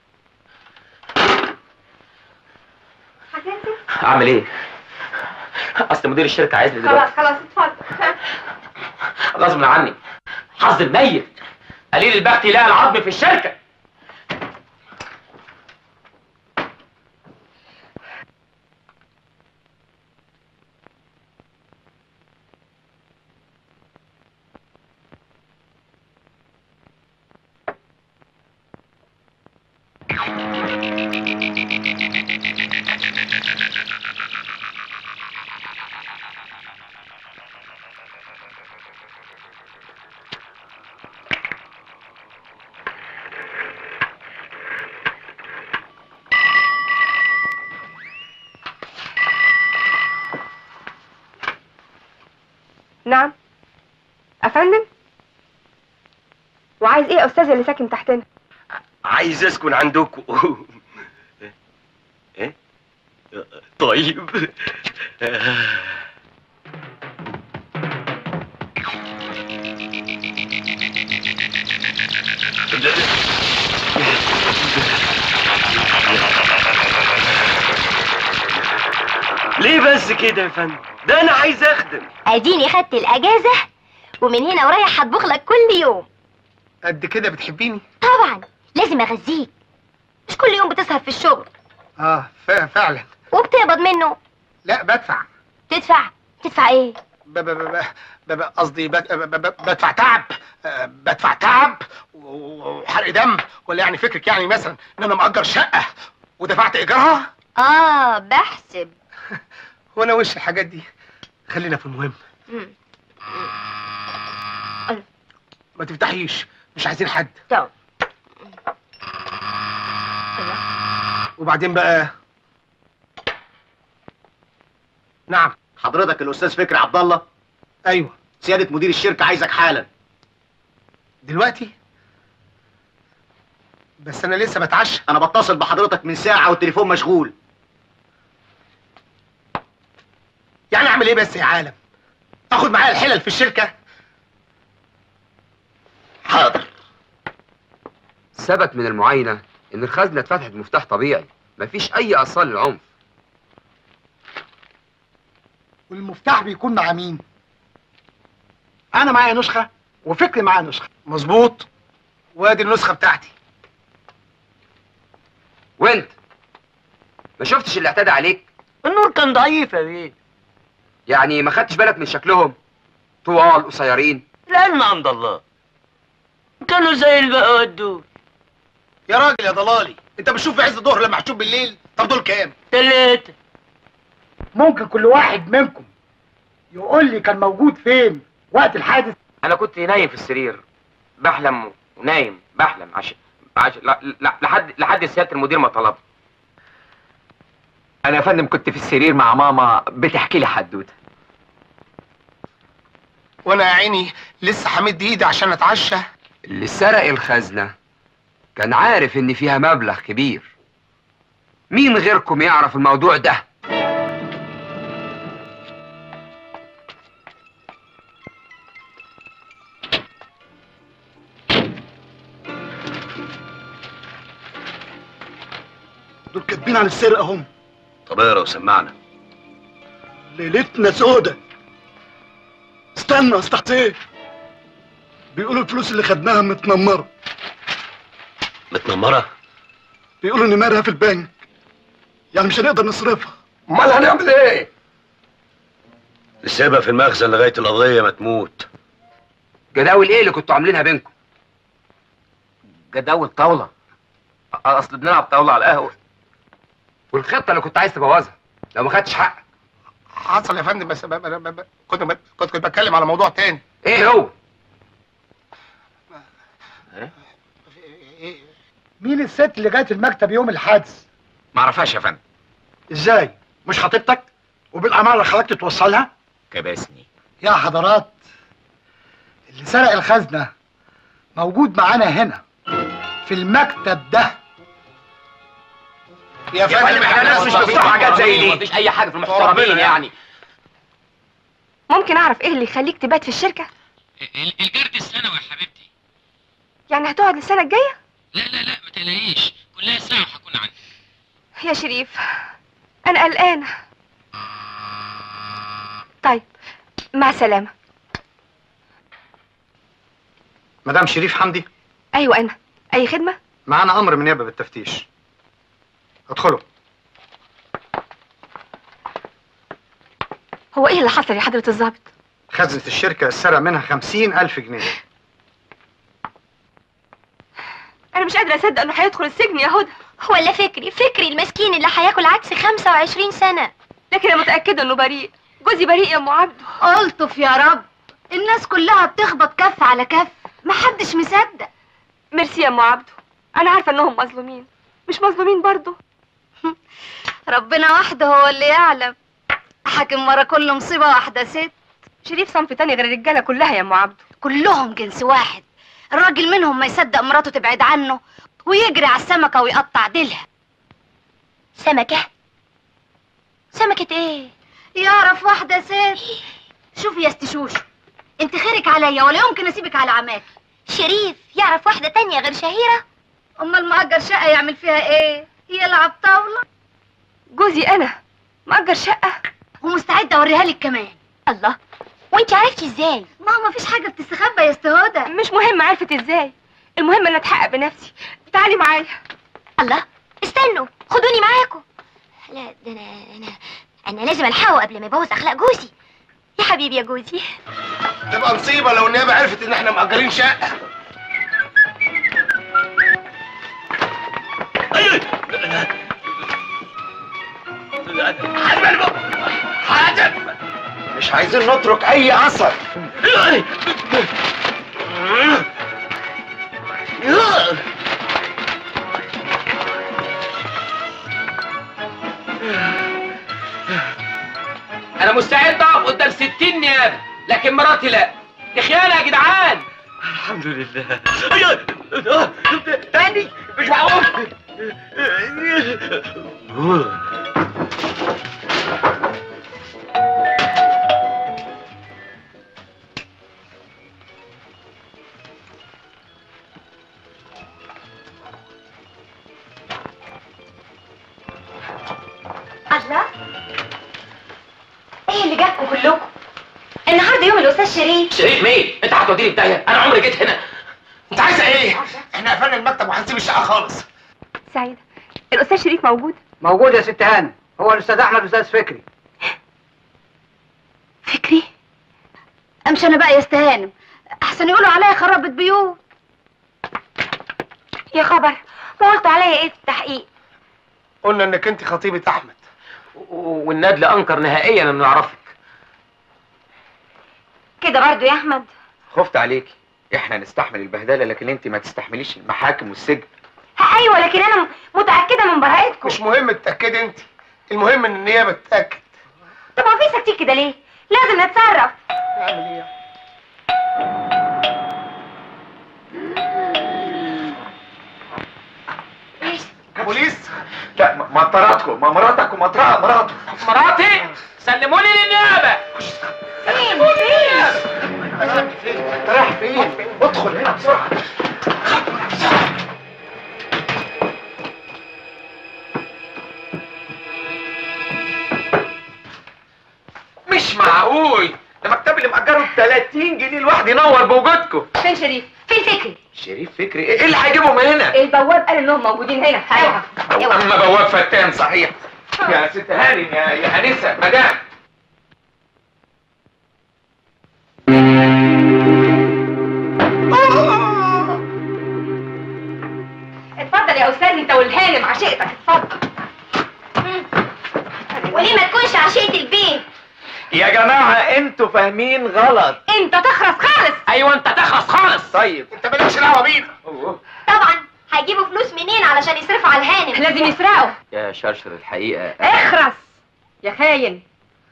Speaker 3: هتنزل
Speaker 8: اعمل ايه اصل مدير الشركة عايزني دلوقتي
Speaker 3: خلاص خلاص اتفضل
Speaker 8: غصب عني حظ الميت قليل البخت يلاقي العظم في الشركة
Speaker 3: نعم افندم وعايز ايه يا استاذ اللي ساكن تحتنا
Speaker 9: عايز اسكن عندكم ايه طيب ليه بس كده يا فندم ده انا عايز اخدم
Speaker 1: اديني خدت الاجازه ومن هنا ورايح هطبخ لك كل يوم
Speaker 2: قد كده بتحبيني
Speaker 1: طبعا لازم اغذيك مش كل يوم بتسهر في الشغل
Speaker 2: اه ف- فعلا
Speaker 1: وبتقبض منه
Speaker 2: لا بدفع
Speaker 1: تدفع تدفع ايه
Speaker 2: ب- ب- ب- ب- ب- قصدي بد- ب- ب- بدفع تعب آه، بدفع تعب و- وحرق دم ولا يعني فكرك يعني مثلا ان انا مأجر شقة ودفعت ايجارها
Speaker 1: اه بحسب
Speaker 2: وانا وش الحاجات دي خلينا في المهم
Speaker 1: مم.
Speaker 2: ما تفتحيش مش عايزين حد
Speaker 1: طب
Speaker 2: وبعدين بقى نعم
Speaker 10: حضرتك الاستاذ فكري عبد الله
Speaker 2: ايوه
Speaker 10: سياده مدير الشركه عايزك حالا
Speaker 2: دلوقتي بس انا لسه بتعشى
Speaker 10: انا بتصل بحضرتك من ساعه والتليفون مشغول
Speaker 2: يعني اعمل ايه بس يا عالم اخد معايا الحلل في الشركه
Speaker 10: حاضر
Speaker 13: ثبت من المعاينة إن الخزنة اتفتحت بمفتاح طبيعي مفيش أي آثار للعنف
Speaker 11: والمفتاح بيكون مع مين انا معايا نسخه وفكري معاه نسخه
Speaker 2: مظبوط وادي النسخه بتاعتي
Speaker 13: وأنت ما شفتش اللي اعتدى عليك
Speaker 14: النور كان ضعيف يا بيه
Speaker 13: يعني ما خدتش بالك من شكلهم طوال قصيرين
Speaker 14: العلم عند الله كانوا زي البقى دول
Speaker 2: يا راجل يا ضلالي انت بتشوف في عز الظهر لما هتشوف بالليل طب دول كام
Speaker 14: تلاتة
Speaker 11: ممكن كل واحد منكم يقول لي كان موجود فين وقت الحادث
Speaker 8: انا كنت نايم في السرير بحلم ونايم بحلم عشان عشان لا لا لحد لحد سياده المدير ما طلب
Speaker 6: انا يا فندم كنت في السرير مع ماما بتحكي لي حدوته
Speaker 2: وانا يا عيني لسه همد ايدي عشان اتعشى
Speaker 13: اللي سرق الخزنة كان عارف ان فيها مبلغ كبير مين غيركم يعرف الموضوع ده
Speaker 11: دول كاتبين عن السرقه هم
Speaker 5: طب اقرا وسمعنا
Speaker 11: ليلتنا سودة استنى استحت ايه بيقولوا الفلوس اللي خدناها متنمره
Speaker 5: متنمره
Speaker 11: بيقولوا نمرها في البنك يعني مش هنقدر نصرفها
Speaker 2: امال هنعمل ايه
Speaker 5: نسيبها في المخزن لغايه القضيه ما تموت
Speaker 13: جداول ايه اللي كنتوا عاملينها بينكم
Speaker 8: جداول طاوله اصل بنلعب طاوله على القهوه
Speaker 13: والخطه اللي كنت عايز تبوظها لو ما خدتش حقك
Speaker 2: حصل يا فندم بس ب- ب- ب- كنت ب- كنت كنت بتكلم على موضوع تاني
Speaker 13: ايه هو
Speaker 11: مين الست اللي جت المكتب يوم الحادث
Speaker 6: ما اعرفهاش يا فندم
Speaker 11: ازاي مش خطيبتك وبالامانه خرجت توصلها
Speaker 6: كبسني
Speaker 11: يا حضرات اللي سرق الخزنه موجود معانا هنا في المكتب ده
Speaker 2: يا
Speaker 8: فندم احنا ناس مش بتوع حاجات زي دي مفيش اي حاجه في المحترمين يعني
Speaker 3: ممكن اعرف ايه اللي يخليك تبات في الشركه
Speaker 15: الجرد السنوي يا حبيبتي
Speaker 3: يعني هتقعد السنه الجايه
Speaker 15: لا لا لا ما تقلقيش كلها ساعة وهكون عندك
Speaker 3: يا شريف انا قلقانه طيب مع السلامه
Speaker 16: مدام شريف حمدي
Speaker 3: ايوه انا اي خدمه
Speaker 16: معانا امر من نيابه بالتفتيش ادخلوا
Speaker 3: هو ايه اللي حصل يا حضره الضابط
Speaker 16: خزنة الشركة اتسرق منها خمسين ألف جنيه
Speaker 3: انا مش قادره اصدق انه هيدخل السجن يا هدى
Speaker 1: ولا فكري فكري المسكين اللي هياكل عدس 25 سنة
Speaker 3: لكن انا متاكده انه بريء جوزي بريء يا ام عبده
Speaker 1: الطف يا رب الناس كلها بتخبط كف على كف محدش مصدق
Speaker 3: ميرسي يا ام عبده انا عارفه انهم مظلومين مش مظلومين برضه
Speaker 1: ربنا وحده هو اللي يعلم حاكم ورا كل مصيبة واحدة ست
Speaker 3: شريف صنف تاني غير الرجاله كلها يا ام عبده
Speaker 1: كلهم جنس واحد الراجل منهم ما يصدق مراته تبعد عنه ويجري على السمكة ويقطع ديلها سمكة؟ سمكة ايه؟ يعرف واحدة ست شوفي يا استشوشو انت خيرك عليا ولا يمكن اسيبك على عماك شريف يعرف واحدة تانية غير شهيرة امال مأجر شقة يعمل فيها ايه؟ يلعب طاولة
Speaker 3: جوزي انا مأجر شقه
Speaker 1: ومستعدة اوريها لك كمان الله وانت عرفتي ازاي؟ ما هو مفيش حاجة بتستخبى يا استهدى
Speaker 3: مش مهم عرفت ازاي المهم ان اتحقق بنفسي تعالي معايا
Speaker 1: الله استنوا خدوني معاكم لا ده انا انا انا لازم الحقه قبل ما يبوظ اخلاق جوزي يا حبيبي يا جوزي
Speaker 2: تبقى مصيبه لو النيابه عرفت ان احنا مأجرين شقه
Speaker 4: مش عايزين نترك اي اثر
Speaker 8: انا مستعد اقف قدام 60 نيابه لكن مراتي لا دي خيانه يا جدعان
Speaker 9: الحمد لله
Speaker 8: تاني مش معقول
Speaker 1: الله ايه اللي جابكم كلكم النهارده يوم الاستاذ شريف
Speaker 8: شريف مين انت هتوديني في داهيه انا عمري جيت هنا
Speaker 2: انت عايزه ايه احنا قفلنا المكتب وهنسيب الشقه خالص
Speaker 3: سعيده الاستاذ شريف موجود
Speaker 13: موجود يا ست هاني هو الاستاذ احمد استاذ فكري
Speaker 1: فكري امشي انا بقى يا استهانم احسن يقولوا عليا خربت بيوت
Speaker 3: يا خبر ما قلتوا عليا ايه في التحقيق
Speaker 2: قلنا انك انت خطيبه احمد
Speaker 8: و- والندل انكر نهائيا انه يعرفك
Speaker 3: كده برضو يا احمد
Speaker 8: خفت عليكي
Speaker 6: احنا نستحمل البهدله لكن انت ما تستحمليش المحاكم والسجن
Speaker 3: ايوه لكن انا متاكده من براءتكم
Speaker 2: مش مهم تتاكدي انت المهم ان النيابه تتاكد
Speaker 3: طب هو في ساكتين كده ليه لازم نتصرف
Speaker 2: نعمل ايه بوليس
Speaker 6: لا م- مطراتكم ما مراتك ومطرها مراته
Speaker 8: مراتي سلموني للنيابه
Speaker 2: انت رايح فين ادخل هنا بسرعه
Speaker 6: مش معقول ده مكتب اللي مأجره ب 30 جنيه الواحد ينور بوجودكم
Speaker 3: فين شريف فين فكري
Speaker 6: شريف فكري ايه اللي هيجيبهم هنا
Speaker 3: البواب قال انهم موجودين هنا اوعى
Speaker 6: اما بواب فتان صحيح يا ست هانم يا يا انسه مدام
Speaker 3: اتفضل يا استاذ انت والهانم عشيقتك اتفضل
Speaker 1: وليه ما تكونش عشية البيت
Speaker 6: يا جماعه انتوا فاهمين غلط
Speaker 3: انت تخرس خالص
Speaker 8: ايوه انت تخلص خالص
Speaker 6: طيب
Speaker 2: انت مالكش دعوه بينا
Speaker 1: طبعا هيجيبوا فلوس منين علشان يصرفوا على الهانم
Speaker 3: لازم يسرقوا
Speaker 6: يا شرشر الحقيقه
Speaker 3: اخرس يا خاين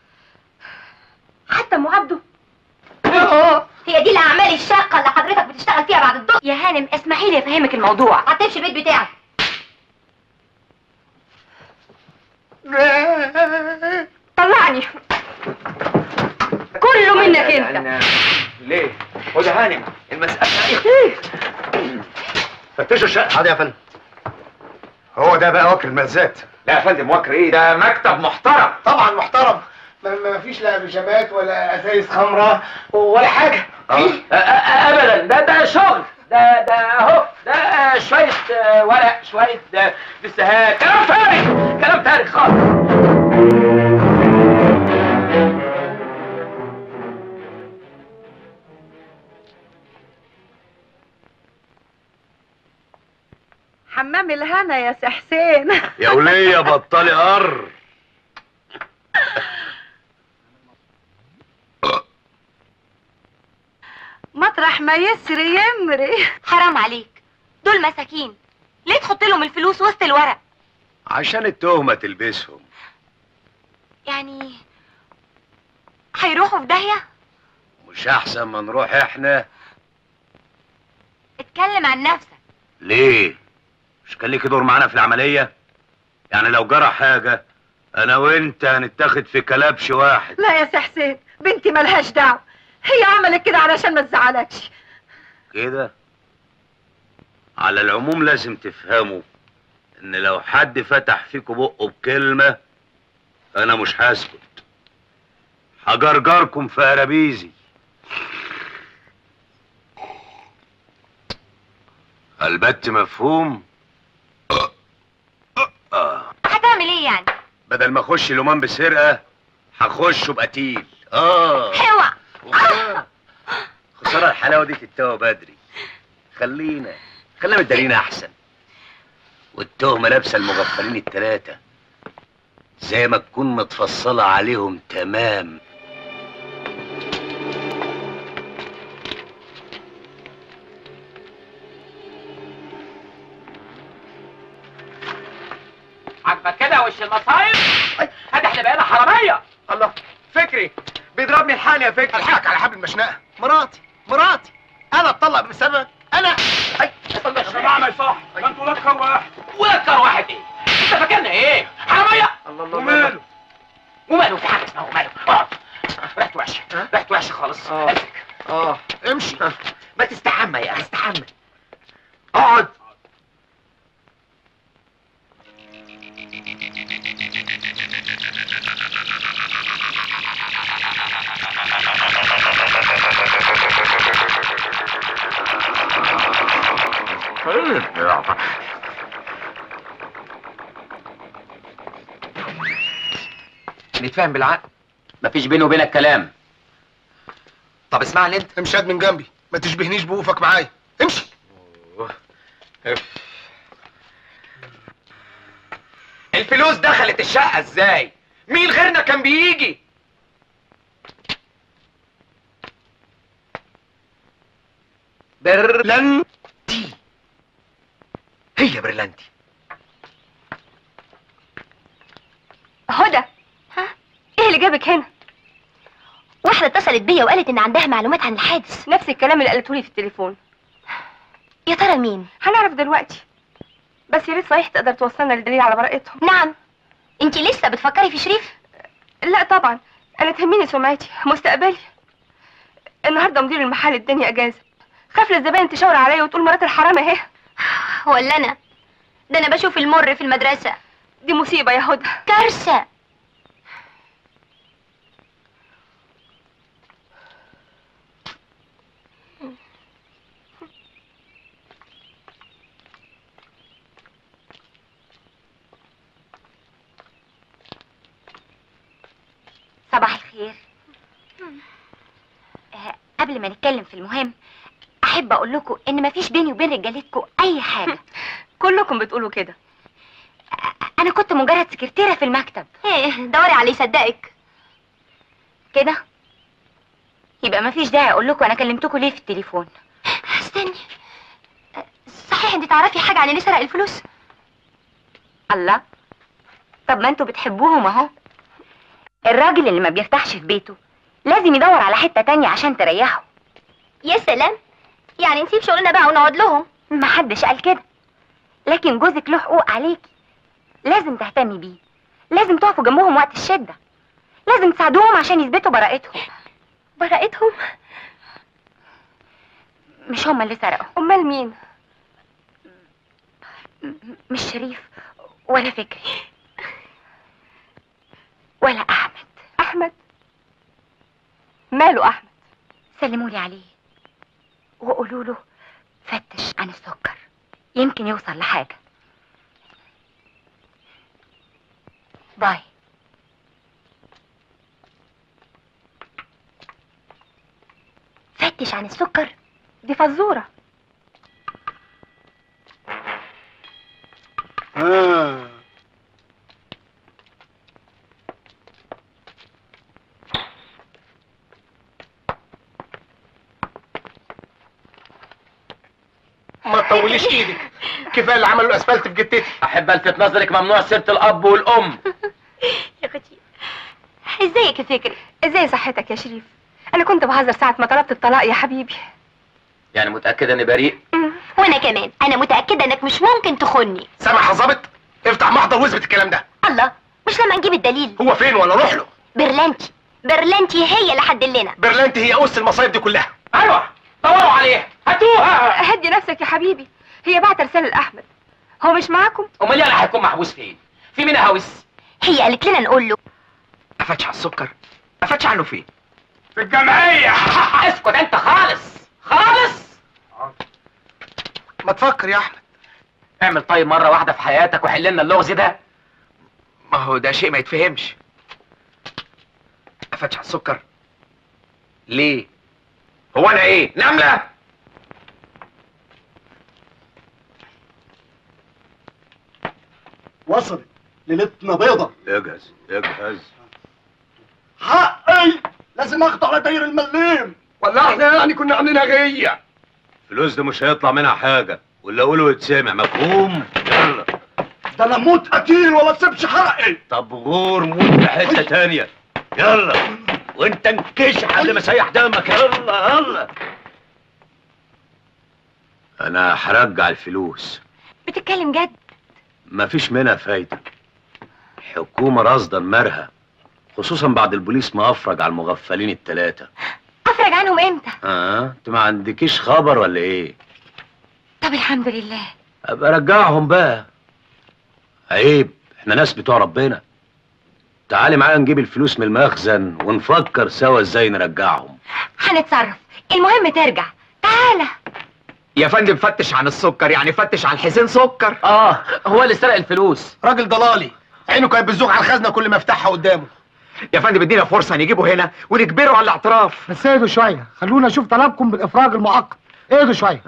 Speaker 3: حتى ام عبده
Speaker 1: هي دي الاعمال الشاقه اللي حضرتك بتشتغل فيها بعد الظهر
Speaker 3: يا هانم اسمحي لي افهمك الموضوع
Speaker 1: هتمشي البيت بتاعك
Speaker 3: طلعني كله منك انت
Speaker 6: ليه خد يا هانم المساله
Speaker 5: فتشوا الشقه
Speaker 16: عادي يا فندم هو ده بقى وكل مزات
Speaker 6: لا يا فندم وكر ايه ده مكتب محترم
Speaker 2: طبعا محترم ما ما فيش لا بيجامات ولا ازايز خمره ولا حاجه
Speaker 8: أ- أ- ابدا ده ده شغل ده ده اهو ده شويه آه، ورق شويه آه، لسهات كلام فارغ كلام فارغ خالص
Speaker 12: حمام الهنا يا سي حسين
Speaker 5: يا وليه بطلي قر
Speaker 12: مطرح ما يسري يمري
Speaker 1: حرام عليك دول مساكين ليه تحط لهم الفلوس وسط الورق
Speaker 5: عشان التهمه تلبسهم
Speaker 1: يعني هيروحوا في داهيه
Speaker 5: مش احسن ما نروح احنا
Speaker 1: اتكلم عن نفسك
Speaker 5: ليه مش كان ليكي دور معانا في العمليه يعني لو جرى حاجه انا وانت هنتاخد في كلبش واحد
Speaker 12: لا يا سي حسين بنتي ملهاش دعوه هي عملت كده علشان ما تزعلكش
Speaker 5: كده على العموم لازم تفهموا ان لو حد فتح فيكوا بقه بكلمة انا مش هسكت هجرجركم في قرابيزي البت مفهوم
Speaker 1: هتعمل ايه يعني
Speaker 5: بدل ما اخش لومان بسرقة هخشه بقتيل اه
Speaker 1: اوعى
Speaker 5: خسارة خسارة الحلاوة دي تتوه بدري خلينا خلينا متدارين احسن والتهمة لابسة المغفلين التلاتة زي ما تكون متفصلة عليهم تمام
Speaker 8: عاجبك كده وش المصايب هات احنا بقينا حراميه
Speaker 2: الله فكري بيضربني الحال يا فكري الحقك على حبل المشنقه مراتي مراتي انا اتطلق بسببك انا اي
Speaker 8: يا جماعه ما يصح ده انتوا لكر واحد ولكر واحد ايه انت فاكرنا ايه حراميه
Speaker 2: الله الله
Speaker 8: وماله وماله في حاجه اسمها وماله اقعد ريحته وحشه ريحته وحشه خالص
Speaker 2: آه.
Speaker 8: امسك
Speaker 2: اه امشي
Speaker 8: ما تستحمى يا اخي استحمى
Speaker 2: اقعد
Speaker 6: نتفاهم بالعقل
Speaker 8: مفيش بيني وبينك كلام
Speaker 6: طب اسمع لي انت
Speaker 2: امشي هات من جنبي ما تشبهنيش بوقوفك معايا امشي
Speaker 6: الفلوس دخلت الشقة ازاي مين غيرنا كان بيجي برلنتي هي برلنتي
Speaker 3: هدى ها ايه اللي جابك هنا
Speaker 1: واحدة اتصلت بيا وقالت ان عندها معلومات عن الحادث
Speaker 3: نفس الكلام اللي قالته لي في التليفون
Speaker 1: يا ترى مين
Speaker 3: هنعرف دلوقتي بس يا ريت صحيح تقدر توصلنا للدليل على براءتهم
Speaker 1: نعم انتي لسه بتفكري في شريف
Speaker 3: لا طبعا انا تهمني سمعتي مستقبلي النهارده مدير المحل اداني اجازه خاف للزباين تشاور عليا وتقول مرات الحرام اهي
Speaker 1: ولا انا ده انا بشوف المر في المدرسة
Speaker 3: دي مصيبه يا هدى
Speaker 1: كارثة صباح الخير آه، قبل ما نتكلم في المهم احب اقول لكم ان مفيش بيني وبين رجالتكم اي حاجه
Speaker 3: كلكم بتقولوا كده
Speaker 1: انا كنت مجرد سكرتيره في المكتب ايه دوري عليه يصدقك كده يبقى مفيش داعي اقول لكم انا كلمتكم ليه في التليفون استني أه، صحيح انت تعرفي حاجه عن اللي سرق الفلوس الله طب ما انتوا بتحبوهم اهو الراجل اللي ما بيرتاحش في بيته لازم يدور على حته تانية عشان تريحه يا سلام يعني نسيب شغلنا بقى ونقعد لهم محدش قال كده لكن جوزك له حقوق عليكي لازم تهتمي بيه لازم تقفوا جنبهم وقت الشدة لازم تساعدوهم عشان يثبتوا براءتهم براءتهم مش هما اللي سرقوا
Speaker 3: امال مين
Speaker 1: م- مش شريف ولا فكري ولا احمد
Speaker 3: احمد ماله احمد
Speaker 1: سلموا لي عليه وقولوا له فتش عن السكر يمكن يوصل لحاجه باي فتش عن السكر
Speaker 3: دي فزوره
Speaker 11: آه.
Speaker 2: ما تطوليش ايدك كفايه اللي عملوا الاسفلت في جتتي
Speaker 8: احب الفت نظرك ممنوع سيره الاب والام
Speaker 1: يا اختي ازيك يا فكري
Speaker 3: ازاي صحتك يا شريف انا كنت بهزر ساعه ما طلبت الطلاق يا حبيبي
Speaker 8: يعني متاكد اني بريء
Speaker 1: وانا كمان انا متاكده انك مش ممكن تخني
Speaker 2: سامع يا ظابط افتح محضر واثبت الكلام ده
Speaker 1: الله مش لما نجيب الدليل
Speaker 2: هو فين ولا روح له
Speaker 1: برلانتي برلانتي هي اللي حدلنا
Speaker 2: برلانتي هي اس المصايب دي كلها
Speaker 8: ايوه دوروا عليه هاتوها
Speaker 3: هدي نفسك يا حبيبي هي بعت رساله لاحمد هو مش معاكم
Speaker 8: امال انا هيكون محبوس فين في مين هاوس
Speaker 1: هي قالت لنا نقول له
Speaker 6: افتش على السكر افتش عنه فين
Speaker 2: في الجمعيه
Speaker 8: اسكت انت خالص خالص
Speaker 2: ما تفكر يا احمد
Speaker 8: اعمل طيب مره واحده في حياتك وحل لنا اللغز ده
Speaker 6: ما هو ده شيء ما يتفهمش افتش على السكر ليه هو انا ايه نمله
Speaker 11: وصلت ليلتنا بيضة
Speaker 5: اجهز اجهز
Speaker 11: حقي لازم اخضع على داير المليم
Speaker 2: ولا احنا يعني كنا عاملين غيه
Speaker 5: الفلوس دي مش هيطلع منها حاجه واللي اقوله يتسمع مفهوم يلا
Speaker 11: ده انا موت قتيل ولا تسيبش حقي
Speaker 5: طب غور موت في حته تانية يلا وانت انكش قبل ما اسيح دمك يلا يلا انا هرجع الفلوس
Speaker 1: بتتكلم جد
Speaker 5: مفيش منها فايده الحكومه راصده المرهى خصوصا بعد البوليس ما افرج على المغفلين التلاتة
Speaker 1: افرج عنهم امتى
Speaker 5: اه انت ما عندكيش خبر ولا ايه
Speaker 1: طب الحمد لله
Speaker 5: ابقى رجعهم بقى عيب احنا ناس بتوع ربنا تعالي معايا نجيب الفلوس من المخزن ونفكر سوا ازاي نرجعهم
Speaker 1: هنتصرف المهم ترجع تعالى
Speaker 6: يا فندم فتش عن السكر يعني فتش عن حسين سكر
Speaker 8: اه هو اللي سرق الفلوس
Speaker 2: راجل ضلالي عينه كانت بتزوغ على الخزنه كل ما يفتحها قدامه
Speaker 6: يا فندم ادينا فرصه نجيبه هنا ونجبره على الاعتراف
Speaker 11: بس اهدوا شوية خلونا نشوف طلبكم بالافراج المؤقت اهدوا شوية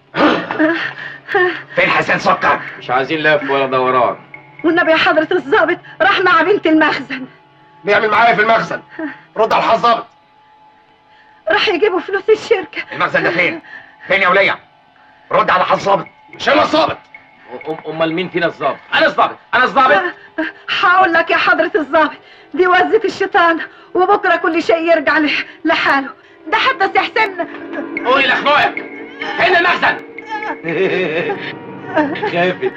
Speaker 6: فين حسين سكر
Speaker 9: مش عايزين لف ولا دوران
Speaker 12: والنبي يا حضرة الضابط راح مع بنت المخزن
Speaker 2: بيعمل معايا في المخزن رد على الحظابط
Speaker 12: راح يجيبوا فلوس الشركة
Speaker 6: المخزن ده فين فين يا ولية رد على حظابط
Speaker 8: مش انا الظابط أم- امال مين فينا الظابط انا الظابط انا الظابط
Speaker 12: هقول لك يا حضرة الظابط دي وزة الشيطان وبكرة كل شيء يرجع ل- لحاله ده حتى سي حسين
Speaker 8: قولي لاخويا فين المخزن
Speaker 5: خافت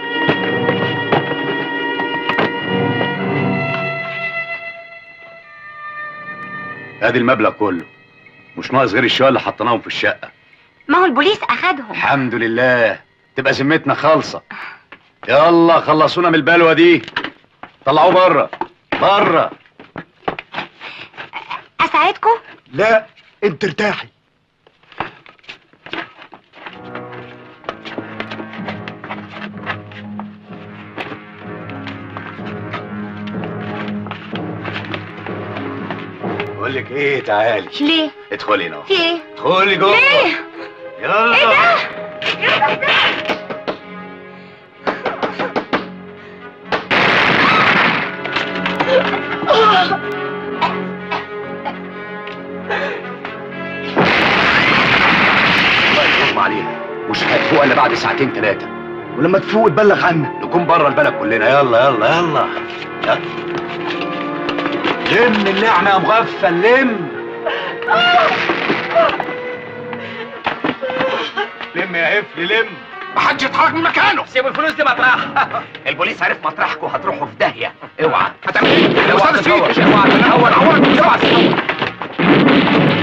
Speaker 5: ادي المبلغ كله مش ناقص غير الشوية اللي حطيناهم في الشقة
Speaker 1: ما هو البوليس اخدهم
Speaker 5: الحمد لله تبقى ذمتنا خالصة يلا خلصونا من البلوة دي طلعوه بره بره
Speaker 1: اساعدكم
Speaker 11: لا انت ارتاحي
Speaker 5: بقول لك ايه تعالي
Speaker 1: ليه
Speaker 5: ادخلي هنا
Speaker 1: في ايه
Speaker 5: ادخلي جوه
Speaker 1: ليه
Speaker 5: يلا
Speaker 1: ايه ده
Speaker 5: اغمى عليها مش هتفوق الا بعد ساعتين ثلاثة
Speaker 11: ولما تفوق تبلغ عنا
Speaker 5: نكون بره البلد كلنا يلا يلا يلا يلا. لم النعمة يا مغفل لم لم يا قفل لم
Speaker 6: محدش يتحرك من مكانه سيبوا الفلوس دي مطرحها البوليس عرف مطرحكم هتروحوا في داهيه اوعى هتعمل ايه؟ اوعى تتصور اوعى تتهور اوعى اوعى تتصور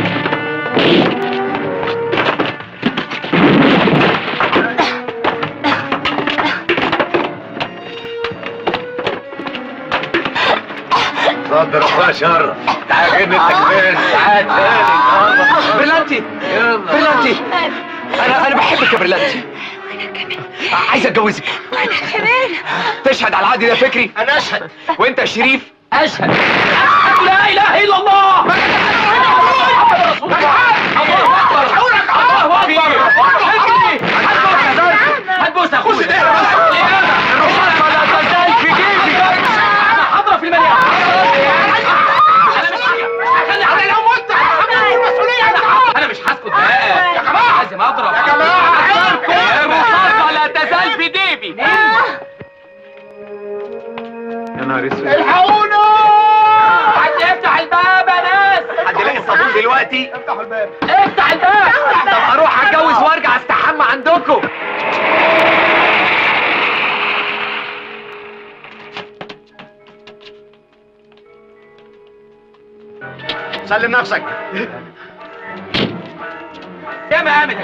Speaker 5: صدر اخويا شر تعال كده انت كمان تعال تاني
Speaker 6: برلانتي برلانتي انا انا بحبك يا برلانتي عايز اتجوزك
Speaker 1: كمان
Speaker 6: تشهد على العقد ده فكري
Speaker 8: انا اشهد
Speaker 6: وانت يا شريف
Speaker 8: اشهد أشهد لا اله الا الله هتبوس اخويا حضرة في المليان انا مش هسكت بقى يا جماعه لازم اضرب يا جماعه يا مصاصه لا تزال في ديبي
Speaker 5: يا نهار اسود
Speaker 8: الحقونا حد يفتح الباب يا ناس
Speaker 6: حد يلاقي الصابون دلوقتي
Speaker 8: افتح الباب افتح الباب
Speaker 6: طب اروح اتجوز وارجع استحمى عندكم
Speaker 5: سلم نفسك
Speaker 8: يا مامد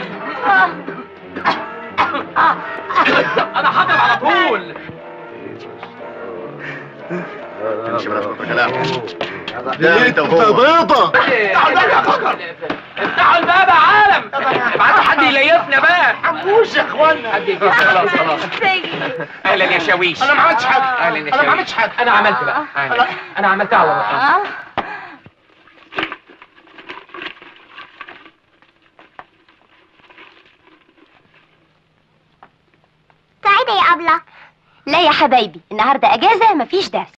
Speaker 8: انا هضرب على طول
Speaker 5: تمشي من كلام
Speaker 11: انت بيضة
Speaker 8: افتحوا الباب يا بكر افتحوا الباب يا عالم ابعتوا حد يليفنا بقى
Speaker 2: حموش يا اخوانا
Speaker 8: حد يجي خلاص خلاص
Speaker 6: اهلا يا شاويش
Speaker 2: انا ما عملتش حاجه
Speaker 6: اهلا يا
Speaker 2: انا ما
Speaker 6: شاويش
Speaker 2: عملتش حاجه
Speaker 8: انا عملت بقى
Speaker 6: أهلا.
Speaker 8: انا عملتها والله
Speaker 1: اه سعيدة يا أبلة لا يا حبايبي النهاردة أجازة مفيش درس